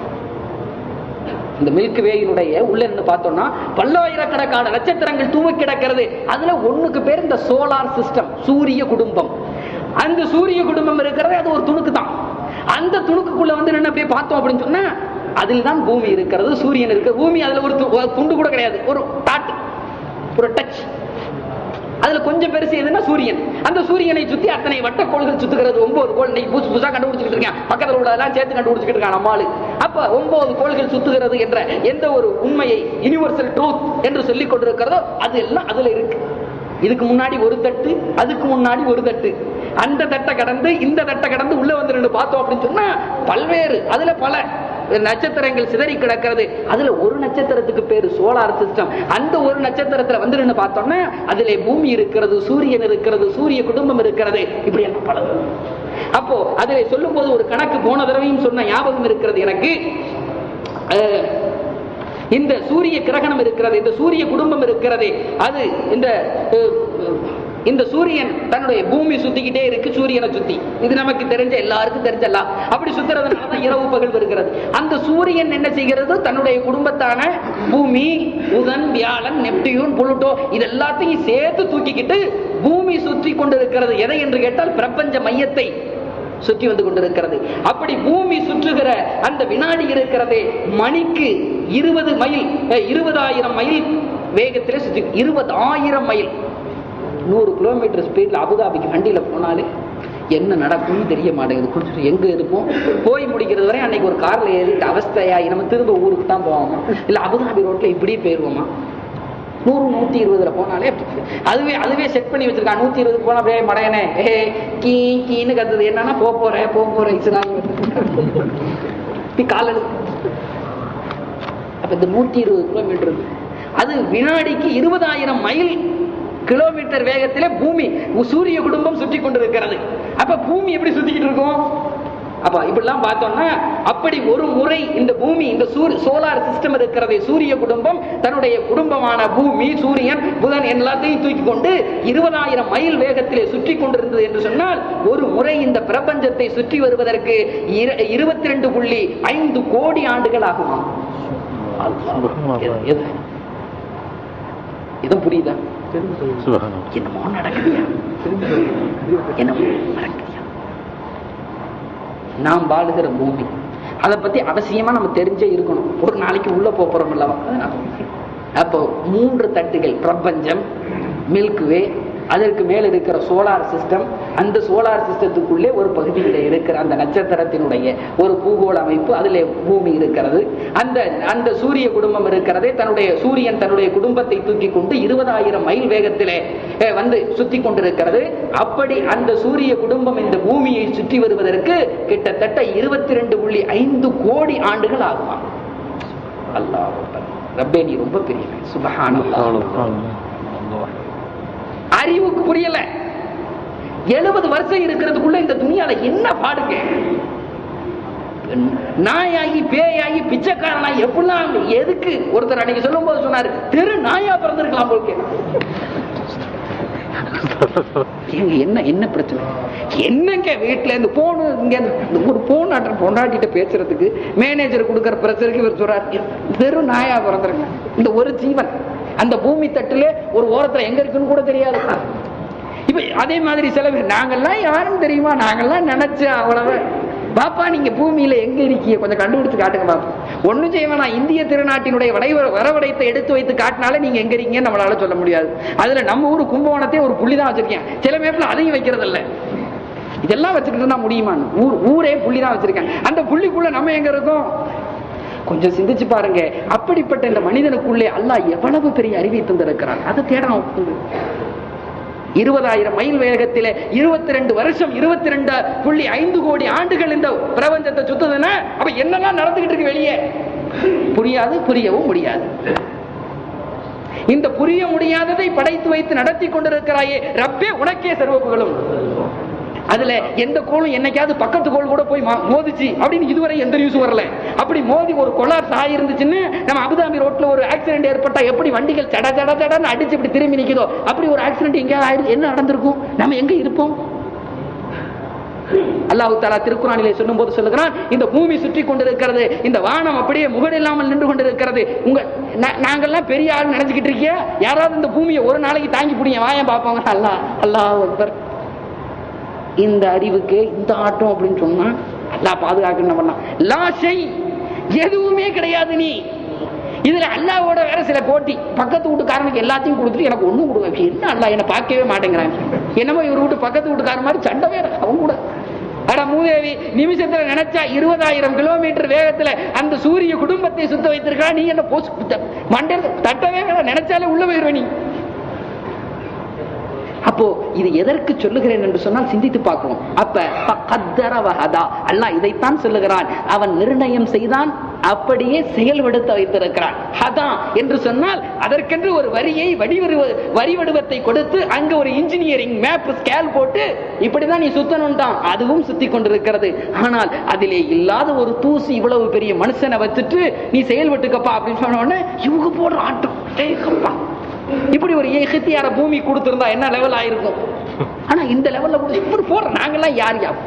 இந்த மில்க் வேயினுடைய உள்ள இருந்து பார்த்தோம்னா பல்லாயிரக்கணக்கான நட்சத்திரங்கள் தூவி கிடக்கிறது அதுல ஒண்ணுக்கு பேர் இந்த சோலார் சிஸ்டம் சூரிய குடும்பம் அந்த சூரிய குடும்பம் இருக்கிறது அது ஒரு துணுக்கு தான் அந்த துணுக்குக்குள்ள வந்து நின்று அப்படியே பார்த்தோம் அப்படின்னு சொன்னா அதில் தான் பூமி இருக்கிறது சூரியன் இருக்கு பூமி அதுல ஒரு து- ஒரு துண்டு கூட கிடையாது ஒரு டாட் ஒரு டச் அதுல கொஞ்சம் பெருசு எதுன்னா சூரியன் அந்த சூரியனை சுத்தி அத்தனை வட்டக்கோள்கள் சுத்துகிறது ஒன்பது கோள் இன்னைக்கு புதுசு புதுசா கண்டுபிடிச்சிட்டு இருக்கேன் பக்கத்துல உள்ளதெல்லாம் சேர்த்து கண்டுபிடிச்சிட்டு இருக்கான் நம்மாளு அப்ப ஒன்பது கோள்கள் சுத்துகிறது என்ற எந்த ஒரு உண்மையை யுனிவர்சல் ட்ரூத் என்று சொல்லிக் கொண்டிருக்கிறதோ அது எல்லாம் அதுல இருக்கு இதுக்கு முன்னாடி ஒரு தட்டு அதுக்கு முன்னாடி ஒரு தட்டு அந்த தட்டை கடந்து இந்த தட்டை கடந்து உள்ள வந்து ரெண்டு பார்த்தோம் அப்படின்னு சொன்னா பல்வேறு அதுல பல நட்சத்திரங்கள் சிதறி கிடக்கிறது அதுல ஒரு நட்சத்திரத்துக்கு பேரு சோலார் சிஸ்டம் அந்த ஒரு நட்சத்திரத்துல வந்து நின்னு பார்த்தோம்னா அதுல பூமி இருக்கிறது சூரியன் இருக்கிறது சூரிய குடும்பம் இருக்கிறது இப்படி எல்லாம் பலது அப்போ அதிலே சொல்லும் போது ஒரு கணக்கு போன தடவையும் சொன்ன ஞாபகம் இருக்கிறது எனக்கு அஹ், இந்த சூரிய கிரகணம் இருக்கிறது இந்த சூரிய குடும்பம் இருக்கிறது அது இந்த அஹ், இந்த சூரியன் தன்னுடைய பூமி சுத்திக்கிட்டே இருக்கு சூரியனை சுத்தி இது நமக்கு தெரிஞ்ச எல்லாருக்கும் தெரிஞ்சலாம் அப்படி சுத்துறதுனால தான் இரவு பகல் வருகிறது அந்த சூரியன் என்ன செய்கிறது தன்னுடைய குடும்பத்தான பூமி புதன் வியாழன் நெப்டியூன் புளுட்டோ இது எல்லாத்தையும் சேர்த்து தூக்கிக்கிட்டு பூமி சுற்றி கொண்டிருக்கிறது எதை என்று கேட்டால் பிரபஞ்ச மையத்தை சுற்றி வந்து கொண்டிருக்கிறது அப்படி பூமி சுற்றுகிற அந்த வினாடி இருக்கிறதே மணிக்கு இருபது மைல் அஹ், இருபதாயிரம் மைல் வேகத்திலே சுற்றி இருபதாயிரம் மைல் நூறு கிலோமீட்டர் ஸ்பீட்ல அபுதாபிக்கு வண்டியில போனாலே என்ன நடக்கும்னு தெரிய மாட்டேங்குது குடிச்சிட்டு எங்க இருப்போம் போய் முடிக்கிறது வரை அன்னைக்கு ஒரு கார்ல ஏறிட்டு அவஸ்தையாகி நம்ம திரும்ப ஊருக்கு தான் போவோமா இல்ல அபுதாபி ரோட்ல இப்படியே போயிருவோமா நூறு நூத்தி இருபதுல போனாலே அதுவே அதுவே செட் பண்ணி வச்சிருக்கான் நூத்தி இருபது போனா அப்படியே மடையனே ஏ கீ கீன்னு கத்துது என்னன்னா போ போறேன் போ போறேன் இஸ்லாமிய கால அப்ப இந்த நூத்தி இருபது கிலோமீட்டர் அது வினாடிக்கு இருபதாயிரம் மைல் கிலோமீட்டர் வேகத்திலே பூமி சூரிய குடும்பம் சுற்றி கொண்டிருக்கிறது அப்ப பூமி எப்படி சுத்திக்கிட்டு இருக்கும் அப்ப இப்படிலாம் பார்த்தோம்னா அப்படி ஒரு முறை இந்த பூமி இந்த சோலார் சிஸ்டம் இருக்கிறது சூரிய குடும்பம் தன்னுடைய குடும்பமான பூமி சூரியன் புதன் எல்லாத்தையும் தூக்கி கொண்டு இருபதாயிரம் மைல் வேகத்திலே சுற்றி கொண்டிருந்தது என்று சொன்னால் ஒரு முறை இந்த பிரபஞ்சத்தை சுற்றி வருவதற்கு இருபத்தி ரெண்டு புள்ளி ஐந்து கோடி ஆண்டுகள் ஆகுமா எதுவும் புரியுதா என்னமோ நடக்குதுயா என்னமோ நடக்குதுயா நாம் வாழுகிற பூமி அதை பத்தி அவசியமா நம்ம தெரிஞ்சே இருக்கணும் ஒரு நாளைக்கு உள்ள போறோம் இல்லவா அப்போ மூன்று தட்டுகள் பிரபஞ்சம் மில்க்வே அதற்கு மேல் இருக்கிற சோலார் சிஸ்டம் அந்த சோலார் சிஸ்டத்துக்குள்ளே ஒரு பகுதியில் இருக்கிற அந்த நட்சத்திரத்தினுடைய ஒரு பூகோள அமைப்பு அதிலே பூமி இருக்கிறது அந்த அந்த சூரிய குடும்பம் இருக்கிறதே தன்னுடைய சூரியன் தன்னுடைய குடும்பத்தை தூக்கி கொண்டு இருபதாயிரம் மைல் வேகத்திலே வந்து சுத்தி கொண்டிருக்கிறது அப்படி அந்த சூரிய குடும்பம் இந்த பூமியை சுற்றி வருவதற்கு கிட்டத்தட்ட இருபத்தி ரெண்டு புள்ளி ஐந்து கோடி ஆண்டுகள் ஆகுமா அல்லாஹ் ரப்பே நீ ரொம்ப பெரிய சுபஹான அறிவுக்கு புரியல எழுபது வருஷம் இருக்கிறதுக்குள்ள இந்த துணியால என்ன பாடுங்க நாயாகி பேயாகி பிச்சைக்காரனாகி எப்படிலாம் எதுக்கு ஒருத்தர் அன்னைக்கு சொல்லும் போது சொன்னாரு தெரு நாயா பிறந்திருக்கலாம் போக்கு என்ன என்ன பிரச்சனை என்னங்க வீட்டுல இருந்து போன் இங்க ஒரு போன் ஆட்டம் பொண்டாட்டிட்ட பேசுறதுக்கு மேனேஜர் கொடுக்கற பிரச்சனைக்கு இவர் சொல்றாரு வெறும் நாயா பிறந்திருக்கேன் இந்த ஒரு ஜீவன் அந்த பூமி தட்டுல ஒரு ஓரத்துல எங்க இருக்குன்னு கூட தெரியாது இப்ப அதே மாதிரி சில பேர் நாங்கெல்லாம் யாருன்னு தெரியுமா நாங்கெல்லாம் நினைச்சேன் அவ்வளவு பாப்பா நீங்க பூமியில எங்க இருக்கீங்க கொஞ்சம் கண்டுபிடிச்சு காட்டுங்க பாப்பா ஒண்ணும் செய்ய வேணாம் இந்திய திருநாட்டினுடைய வடை வரவடைத்தை எடுத்து வைத்து காட்டினாலே நீங்க எங்க இருக்கீங்கன்னு நம்மளால சொல்ல முடியாது அதுல நம்ம ஊர் கும்பகோணத்தையும் ஒரு புள்ளி தான் வச்சிருக்கேன் சில மேப்பில் அதையும் வைக்கிறது இல்ல இதெல்லாம் வச்சுக்கிட்டு தான் முடியுமான்னு ஊர் ஊரே புள்ளி தான் வச்சிருக்கேன் அந்த புள்ளிக்குள்ள நம்ம எங்க இருக்கோம் கொஞ்சம் சிந்திச்சு பாருங்க அப்படிப்பட்ட இந்த மனிதனுக்குள்ளே அல்லாஹ் எவ்வளவு பெரிய அறிவை தந்திருக்கிறான் அதை தேடணும் இருபதாயிரம் மைல் வேகத்திலே இருபத்தி ரெண்டு வருஷம் இருபத்தி ரெண்டு புள்ளி ஐந்து கோடி ஆண்டுகள் இந்த பிரபஞ்சத்தை சுத்ததுன்னா அப்ப என்னெல்லாம் நடந்துகிட்டு இருக்கு வெளியே புரியாது புரியவும் முடியாது இந்த புரிய முடியாததை படைத்து வைத்து நடத்தி கொண்டிருக்கிறாயே ரப்பே உனக்கே சர்வப்புகளும் அதுல எந்த கோளும் என்னைக்காவது பக்கத்து கோள் கூட போய் மோதிச்சு அப்படின்னு இதுவரை எந்த நியூஸ் வரல அப்படி மோதி ஒரு கொலார் சாய் இருந்துச்சுன்னு நம்ம அபுதாபி ரோட்ல ஒரு ஆக்சிடென்ட் ஏற்பட்டா எப்படி வண்டிகள் சட சட சடன்னு அடிச்சு இப்படி திரும்பி நிக்குதோ அப்படி ஒரு ஆக்சிடென்ட் எங்கேயாவது ஆயிடுச்சு என்ன நடந்திருக்கும் நம்ம எங்க இருப்போம் அல்லாஹு தாலா திருக்குறானிலே சொல்லும் போது சொல்லுகிறான் இந்த பூமி சுற்றி கொண்டிருக்கிறது இந்த வானம் அப்படியே முகடு இல்லாமல் நின்று கொண்டிருக்கிறது உங்க நாங்கெல்லாம் பெரிய ஆள் நினைச்சுக்கிட்டு இருக்கியா யாராவது இந்த பூமியை ஒரு நாளைக்கு தாங்கி பிடிங்க வாயம் பார்ப்பாங்க அல்லா அல்லாஹ் அக்பர் இந்த அறிவுக்கு இந்த ஆட்டம் அப்படின்னு சொன்னா அல்லா பாதுகாக்கணும் பண்ணலாம் லாஷை எதுவுமே கிடையாது நீ இதுல அல்லாவோட வேற சில போட்டி பக்கத்து வீட்டுக்காரனுக்கு எல்லாத்தையும் கொடுத்துட்டு எனக்கு ஒண்ணும் கொடுக்க என்ன அல்லா என்ன பார்க்கவே மாட்டேங்கிறான் என்னமோ இவர் வீட்டு பக்கத்து வீட்டுக்காரன் மாதிரி சண்டை வேற அவங்க கூட அட மூதேவி நிமிஷத்துல நினைச்சா இருபதாயிரம் கிலோமீட்டர் வேகத்துல அந்த சூரிய குடும்பத்தை சுத்த வைத்திருக்கா நீ என்ன போஸ் மண்டல தட்டவே வேணாம் நினைச்சாலே உள்ள போயிருவ நீ அப்போ இது எதற்கு சொல்லுகிறேன் என்று சொன்னால் சிந்தித்து பார்க்கணும் அப்ப கத்தரவகதா அல்லாஹ் இதைத்தான் சொல்லுகிறான் அவன் நிர்ணயம் செய்தான் அப்படியே செயல்படுத்த வைத்திருக்கிறான் ஹதா என்று சொன்னால் அதற்கென்று ஒரு வரியை வடிவருவ வரி வடிவத்தை கொடுத்து அங்க ஒரு இன்ஜினியரிங் மேப் ஸ்கேல் போட்டு இப்படிதான் நீ சுத்தணும் தான் அதுவும் சுத்தி கொண்டிருக்கிறது ஆனால் அதிலே இல்லாத ஒரு தூசி இவ்வளவு பெரிய மனுஷனை வச்சுட்டு நீ செயல்பட்டுக்கப்பா அப்படின்னு சொன்ன உடனே இவங்க போடுற ஆட்டம் ஏக்கப்பா இப்படி ஒரு ஏகத்தியார பூமி கொடுத்திருந்தா என்ன லெவல் ஆயிருக்கும் ஆனா இந்த லெவல்ல கூட இப்படி போடுற நாங்கெல்லாம் யார் யார்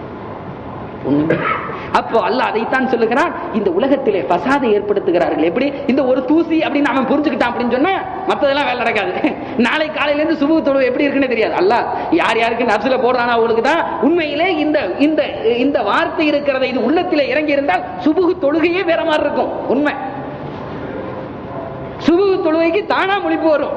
அப்போ அல்ல அதைத்தான் சொல்லுகிறான் இந்த உலகத்திலே பசாதை ஏற்படுத்துகிறார்கள் எப்படி இந்த ஒரு தூசி அப்படின்னு அவன் புரிஞ்சுக்கிட்டான் அப்படின்னு சொன்னா மத்ததெல்லாம் வேலை நடக்காது நாளை காலையில இருந்து சுபு தொழுவு எப்படி இருக்குன்னு தெரியாது அல்ல யார் யாருக்கு நர்சில போடுறானா அவங்களுக்கு தான் உண்மையிலே இந்த இந்த இந்த வார்த்தை இருக்கிறத இது உள்ளத்திலே இறங்கி இருந்தால் சுபுகு தொழுகையே வேற மாதிரி இருக்கும் உண்மை சுபுகு தொழுகைக்கு தானா முழிப்பு வரும்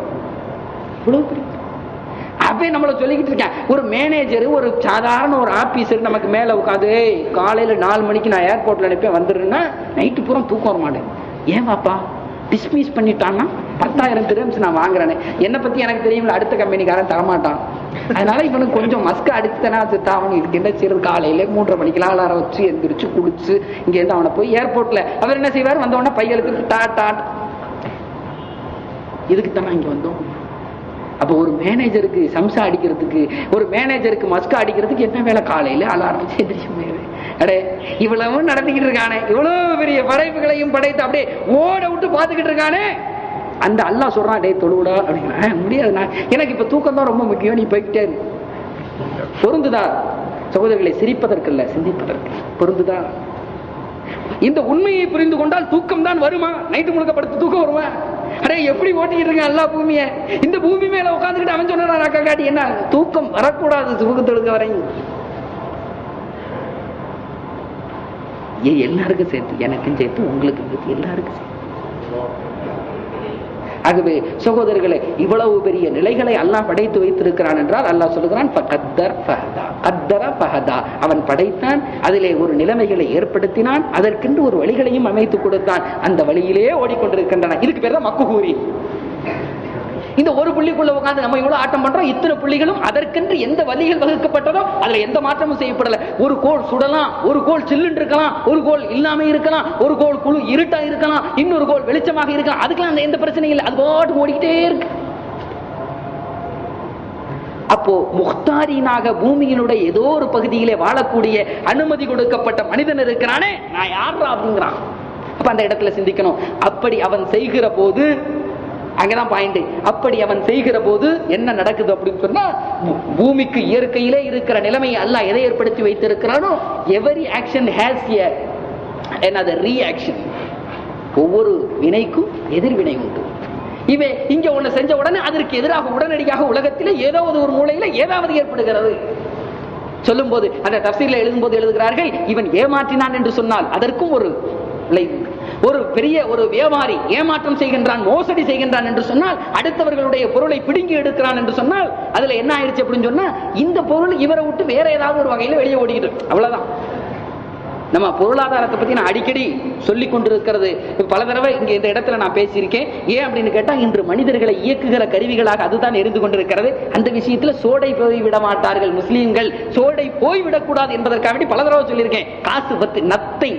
அப்பயே நம்மள சொல்லிக்கிட்டு இருக்கேன் ஒரு மேனேஜர் ஒரு சாதாரண ஒரு ஆபீசர் நமக்கு மேல உட்காந்து காலையில நாலு மணிக்கு நான் ஏர்போர்ட்ல அனுப்பி வந்துடுறேன்னா நைட்டு பூரா தூக்கம் வர மாட்டேன் ஏன் பாப்பா டிஸ்மிஸ் பண்ணிட்டான்னா பத்தாயிரம் திரம்ஸ் நான் வாங்குறேனே என்னை பத்தி எனக்கு தெரியும்ல அடுத்த கம்பெனிக்காரன் தரமாட்டான் அதனால இவனுக்கு கொஞ்சம் மஸ்க அடிச்சுதானா சித்தா அவன் இதுக்கு என்ன செய்யறது காலையில மூன்றரை மணிக்கெல்லாம் அலாரம் வச்சு எந்திரிச்சு குளிச்சு இங்க இருந்து அவனை போய் ஏர்போர்ட்ல அவர் என்ன செய்வார் வந்த உடனே பையலுக்கு டா டாட் இதுக்கு தானே இங்க வந்தோம் அப்ப ஒரு மேனேஜருக்கு சம்சா அடிக்கிறதுக்கு ஒரு மேனேஜருக்கு மஸ்கா அடிக்கிறதுக்கு என்ன வேலை காலையில அலாரம் வச்சு எந்திரிச்சு போயிடுவேன் அடே இவ்வளவு நடத்திக்கிட்டு இருக்கானே இவ்வளவு பெரிய படைப்புகளையும் படைத்து அப்படியே ஓட விட்டு பார்த்துக்கிட்டு இருக்கானே அந்த அல்லாஹ் சொல்றான் டேய் தொழுவுடா அப்படின்னா முடியாது நான் எனக்கு இப்ப தூக்கம் தான் ரொம்ப முக்கியம் நீ போய்கிட்டே இரு பொருந்துதா சகோதரர்களை சிரிப்பதற்கு இல்ல சிந்திப்பதற்கு பொருந்துதா இந்த உண்மையை புரிந்து கொண்டால் தூக்கம் தான் வருமா நைட்டு முழுக்க படுத்து தூக்கம் வருமா அடே எப்படி ஓட்டிக்கிட்டு இருக்க எல்லா பூமியை இந்த பூமி மேல உட்காந்துக்கிட்டு அவன் சொன்னா காட்டி என்ன தூக்கம் வரக்கூடாது தூக்கத்தெடுக்க வரையும் ஏன் எல்லாருக்கும் சேர்த்து எனக்கும் சேர்த்து உங்களுக்கும் சேர்த்து எல்லாருக்கும் சேர்த்து ஆகவே சகோதரர்களே இவ்வளவு பெரிய நிலைகளை அல்லாஹ் படைத்து வைத்திருக்கிறான் என்றால் அல்லாஹ் சொல்லுகிறான் "ஃபகத்தர் ஃபஹதா." கத்தர ஃபஹதா. அவன் படைத்தான் அதிலே ஒரு நிலைமைகளை ஏற்படுத்தினான் அதற்கென்று ஒரு வழிகளையும் அமைத்து கொடுத்தான் அந்த வழியிலே ஓடிக்கொண்டிருக்கின்றன இதுக்கு பேர் தான் மக்குகூரி இந்த ஒரு புள்ளிக்குள்ள உட்கார்ந்து நம்ம இவ்வளவு ஆட்டம் பண்றோம் இத்தனை புள்ளிகளும் அதற்கென்று எந்த வழிகள் வகுக்கப்பட்டதோ அதுல எந்த மாற்றமும் செய்யப்படல ஒரு கோல் சுடலாம் ஒரு கோல் சில்லுன்னு இருக்கலாம் ஒரு கோல் இல்லாம இருக்கலாம் ஒரு கோல் குழு இருட்டா இருக்கலாம் இன்னொரு கோல் வெளிச்சமாக இருக்கலாம் அதுக்கெல்லாம் அந்த எந்த பிரச்சனையும் இல்லை அது பாட்டு ஓடிக்கிட்டே இருக்கு அப்போ முக்தாரீனாக பூமியினுடைய ஏதோ ஒரு பகுதியிலே வாழக்கூடிய அனுமதி கொடுக்கப்பட்ட மனிதன் இருக்கிறானே நான் யாரா அப்படிங்கிறான் அப்ப அந்த இடத்துல சிந்திக்கணும் அப்படி அவன் செய்கிற போது அங்கதான் பாயிண்ட் அப்படி அவன் செய்கிற போது என்ன நடக்குது அப்படின்னு சொன்னா பூ- பூமிக்கு இயற்கையிலே இருக்கிற நிலைமையை அல்லாஹ் எதை ஏற்படுத்தி வைத்திருக்கிறானோ எவரி ஆக்ஷன் ஹேஸ் என்னது ரியாக்ஷன் ஒவ்வொரு வினைக்கும் எதிர்வினை உண்டு இவன் இங்க ஒண்ணு செஞ்ச உடனே அதற்கு எதிராக உடனடியாக உலகத்திலே ஏதோ ஒரு மூலையில ஏதாவது ஏற்படுகிறது சொல்லும்போது அந்த தப்சீர்ல எழுதும்போது எழுதுகிறார்கள் இவன் ஏமாற்றினான் என்று சொன்னால் அதற்கும் ஒரு விளைவு உண்டு. ஒரு பெரிய ஒரு வியாபாரி ஏமாற்றம் செய்கின்றான் மோசடி செய்கின்றான் என்று சொன்னால் அடுத்தவர்களுடைய பொருளை பிடுங்கி எடுக்கிறான் என்று சொன்னால் அதுல என்ன ஆயிடுச்சு அப்படின்னு சொன்னா இந்த பொருள் இவரை விட்டு வேற ஏதாவது ஒரு வகையில வெளியே ஓடிக்கிட்டு அவ்வளவுதான் நம்ம பொருளாதாரத்தை பத்தி நான் அடிக்கடி சொல்லி கொண்டிருக்கிறது இப்ப பல தடவை இங்க இந்த இடத்துல நான் பேசியிருக்கேன் ஏன் அப்படின்னு கேட்டா இன்று மனிதர்களை இயக்குகிற கருவிகளாக அதுதான் எரிந்து கொண்டிருக்கிறது அந்த விஷயத்துல சோடை போய் விட மாட்டார்கள் முஸ்லீம்கள் சோடை போய் விடக்கூடாது என்பதற்காக வேண்டி பல தடவை சொல்லியிருக்கேன் காசு பத்து நத்தை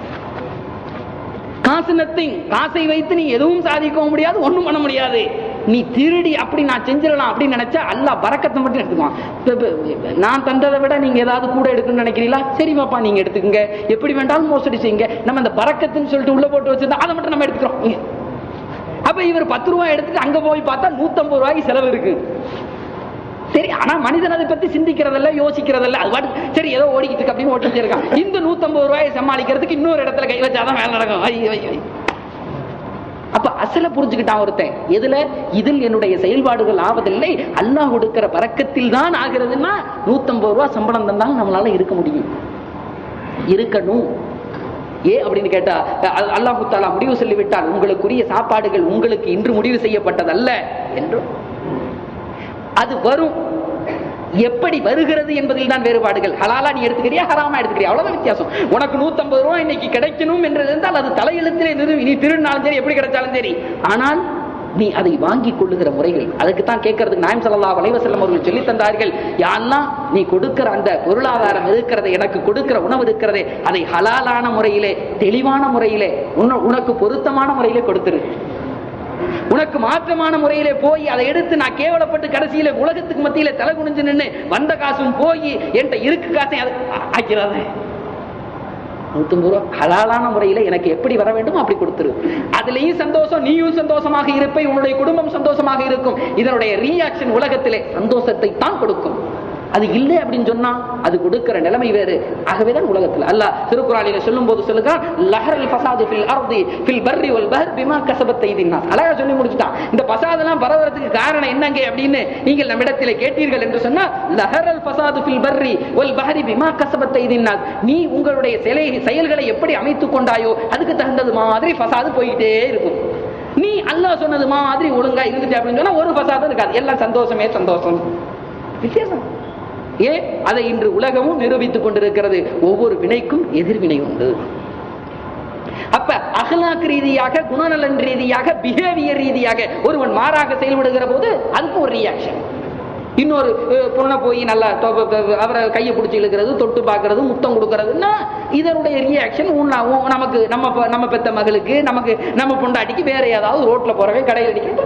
காசு நத்திங் காசை வைத்து நீ எதுவும் சாதிக்கவும் முடியாது ஒண்ணும் பண்ண முடியாது நீ திருடி அப்படி நான் செஞ்சிடலாம் அப்படின்னு நினைச்சா அல்லாஹ் பறக்கத்தை மட்டும் எடுத்துக்குவான் இப்ப- இப்ப நான் தந்ததை விட நீங்க ஏதாவது கூட எடுக்கணும்னு நினைக்கிறீங்களா சரி பாப்பா நீங்க எடுத்துக்கங்க எப்படி வேண்டாலும் மோசடி செய்யுங்க நம்ம அந்த பறக்கத்துன்னு சொல்லிட்டு உள்ள போட்டு வச்சிருந்தா அதை மட்டும் நம்ம எடுத்துக்கிறோம் இங்க. அப்ப இவர் பத்து ரூபாய் எடுத்துட்டு அங்க போய் பார்த்தா நூத்தம்பது ரூபாய்க்கு செலவு இருக்கு சரி ஆனா மனிதன் அதை பத்தி சிந்திக்கிறதில்ல யோசிக்கிறதில்ல அது பாட்டு சரி ஏதோ ஓடிக்கிட்டு இருக்கு அப்படின்னு ஓட்டிட்டு இருக்கான் இந்த நூத்தம்பது ரூபாயை சமாளிக்கிறதுக்கு இன்னொரு இடத்துல கை வச்சாதான் வேலை நடக்கும் ஐ, ஐ, ஐ. அப்ப அசல புரிஞ்சுக்கிட்டான் ஒருத்தன் எதுல இதில் என்னுடைய செயல்பாடுகள் ஆவதில்லை அல்லாஹ் கொடுக்கிற பறக்கத்தில் தான் ஆகிறதுன்னா நூத்தம்பது ரூபாய் சம்பளம் தந்தாலும் நம்மளால இருக்க முடியும் இருக்கணும் ஏ அப்படின்னு கேட்டா அ- அல்லாஹு தாலா முடிவு சொல்லிவிட்டால் உங்களுக்குரிய சாப்பாடுகள் உங்களுக்கு இன்று முடிவு செய்யப்பட்டதல்ல என்றும் அது வரும் எப்படி வருகிறது என்பதில் தான் வேறுபாடுகள் ஹலாலா நீ எடுத்துக்கிறியா ஹராமா எடுத்துக்கிறியா அவ்வளவுதான் வித்தியாசம் உனக்கு 150 ரூபாய் இன்னைக்கு கிடைக்கணும் என்று இருந்தால் அது தலையெழுத்திலே நிறுவி நீ திருநாளும் சரி எப்படி கிடைச்சாலும் சரி ஆனால் நீ அதை வாங்கிக் கொள்ளுகிற முறைகள் அதுக்கு தான் கேட்கறதுக்கு நாயம் ஸல்லல்லாஹு அலைஹி வஸல்லம் அவர்கள் சொல்லி தந்தார்கள் யா அல்லாஹ் நீ கொடுக்கிற அந்த பொருளாதாரம் இருக்கிறது எனக்கு கொடுக்கிற உணவு இருக்கிறதே அதை ஹலாலான முறையிலே தெளிவான முறையிலே உன்ன- உனக்கு பொருத்தமான முறையிலே கொடுத்துரு உனக்கு மாற்றமான முறையிலே போய் அதை எடுத்து நான் கேவலப்பட்டு கடைசியில உலகத்துக்கு மத்தியில தலை குனிஞ்சு நின்னு வந்த காசும் போய் என்கிட்ட இருக்கு காசை அது ஆக்கிறாத நூத்தம்பது ரூபா ஹலாலான முறையில எனக்கு எப்படி வர வேண்டுமோ அப்படி கொடுத்துரு அதுலயும் சந்தோஷம் நீயும் சந்தோஷமாக இருப்பை உன்னுடைய குடும்பம் சந்தோஷமாக இருக்கும் இதனுடைய ரியாக்ஷன் உலகத்திலே சந்தோஷத்தை தான் கொடுக்கும் அது இல்லை அப்படின்னு சொன்னா அது கொடுக்கிற நிலைமை வேறு ஆகவேதான் உலகத்தில் அல்லாஹ் திருக்குறானில சொல்லும் போது சொல்லுகிறான் லஹரல் ஃபசாது ஃபில் அர்தி ஃபில் பர்ரி வல் பஹர் பிமா கஸபத் ஐதின் அழகா சொல்லி முடிச்சுட்டான் இந்த பசாதெல்லாம் பரவறதுக்கு காரணம் என்னங்க அப்படின்னு நீங்கள் நம்மிடத்திலே கேட்டீர்கள் என்று சொன்னா லஹரல் ஃபசாது ஃபில் பர்ரி வல் பஹரி பிமா கஸபத் ஐதின் நீ உங்களுடைய சிலை செயல்களை எப்படி அமைத்துக் கொண்டாயோ அதுக்கு தகுந்தது மாதிரி ஃபசாது போயிட்டே இருக்கும் நீ அல்லாஹ் சொன்னது மாதிரி ஒழுங்கா இருந்துட்டு அப்படின்னு சொன்னா ஒரு ஃபசாதும் இருக்காது எல்லாம் சந்தோஷமே சந்தோஷம் வித்தியாசம் ஏன் அதை இன்று உலகமும் நிரூபித்துக் கொண்டிருக்கிறது ஒவ்வொரு வினைக்கும் எதிர்வினை உண்டு அப்ப அகலாக் ரீதியாக குணநலன் ரீதியாக பிஹேவியர் ரீதியாக ஒருவன் மாறாக செயல்படுகிற போது அதுக்கு ஒரு ரியாக்ஷன் இன்னொரு அஹ், பொண்ணை போய் நல்லா தொ- தொ- அவரை கையை பிடிச்சி இழுக்கிறது தொட்டு பார்க்கறது முத்தம் கொடுக்கறதுன்னா இதனுடைய ரியாக்ஷன் நமக்கு நம்ம ப- நம்ம பெத்த மகளுக்கு நமக்கு நம்ம பொண்டாட்டிக்கு வேற ஏதாவது ரோட்ல போறவே கடையில் அடிக்கிறது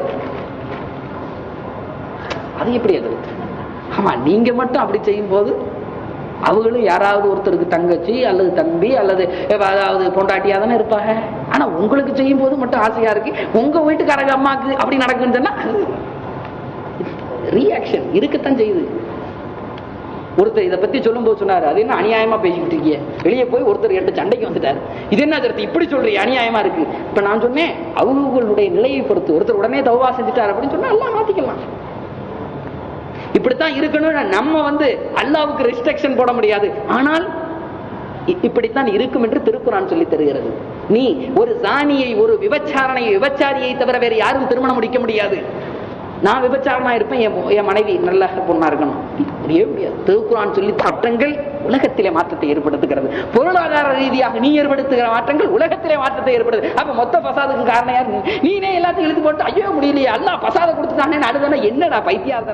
அது எப்படி அது ஆமா நீங்க மட்டும் அப்படி செய்யும் போது அவங்களும் யாராவது ஒருத்தருக்கு தங்கச்சி அல்லது தம்பி அல்லது அதாவது பொண்டாட்டியா தானே இருப்பாங்க ஆனா உங்களுக்கு செய்யும் போது மட்டும் ஆசையா இருக்கு உங்க வீட்டுக்காரங்க அம்மாக்கு அப்படி நடக்குன்னு சொன்னா ரியாக்ஷன் இருக்கத்தான் செய்யுது ஒருத்தர் இதை பத்தி சொல்லும் போது சொன்னாரு அது என்ன அநியாயமா பேசிக்கிட்டு இருக்கீங்க வெளியே போய் ஒருத்தர் என்கிட்ட சண்டைக்கு வந்துட்டாரு இது என்ன கருத்து இப்படி சொல்றீங்க அநியாயமா இருக்கு இப்ப நான் சொன்னேன் அவங்களுடைய நிலையை பொறுத்து ஒருத்தர் உடனே தவா செஞ்சுட்டாரு அப்படின்னு சொன்னா எல்லாம் மாத்திக்கலாம் இப்படித்தான் இருக்கணும் நம்ம வந்து அல்லாவுக்கு ரெஸ்ட்ரிக்ஷன் போட முடியாது ஆனால் இ- இப்படித்தான் இருக்கும் என்று திருக்குறான் சொல்லி தருகிறது நீ ஒரு சாணியை ஒரு விபச்சாரனை விபச்சாரியை தவிர வேற யாரும் திருமணம் முடிக்க முடியாது நான் விபச்சாரமா இருப்பேன் என் பொ- என் மனைவி நல்ல பொண்ணா இருக்கணும் முடியவே முடியாது திருக்குறான் சொல்லி சட்டங்கள் உலகத்திலே மாற்றத்தை ஏற்படுத்துகிறது பொருளாதார ரீதியாக நீ ஏற்படுத்துகிற மாற்றங்கள் உலகத்திலே மாற்றத்தை ஏற்படுது அப்ப மொத்த பசாதுக்கு காரணம் யாரு நீ? நீனே எல்லாத்தையும் இழுத்து போட்டு ஐயோ முடியலையே அல்லாஹ் பசாத கொடுத்துட்டானே அடுதானே என்னடா பைத்தியார்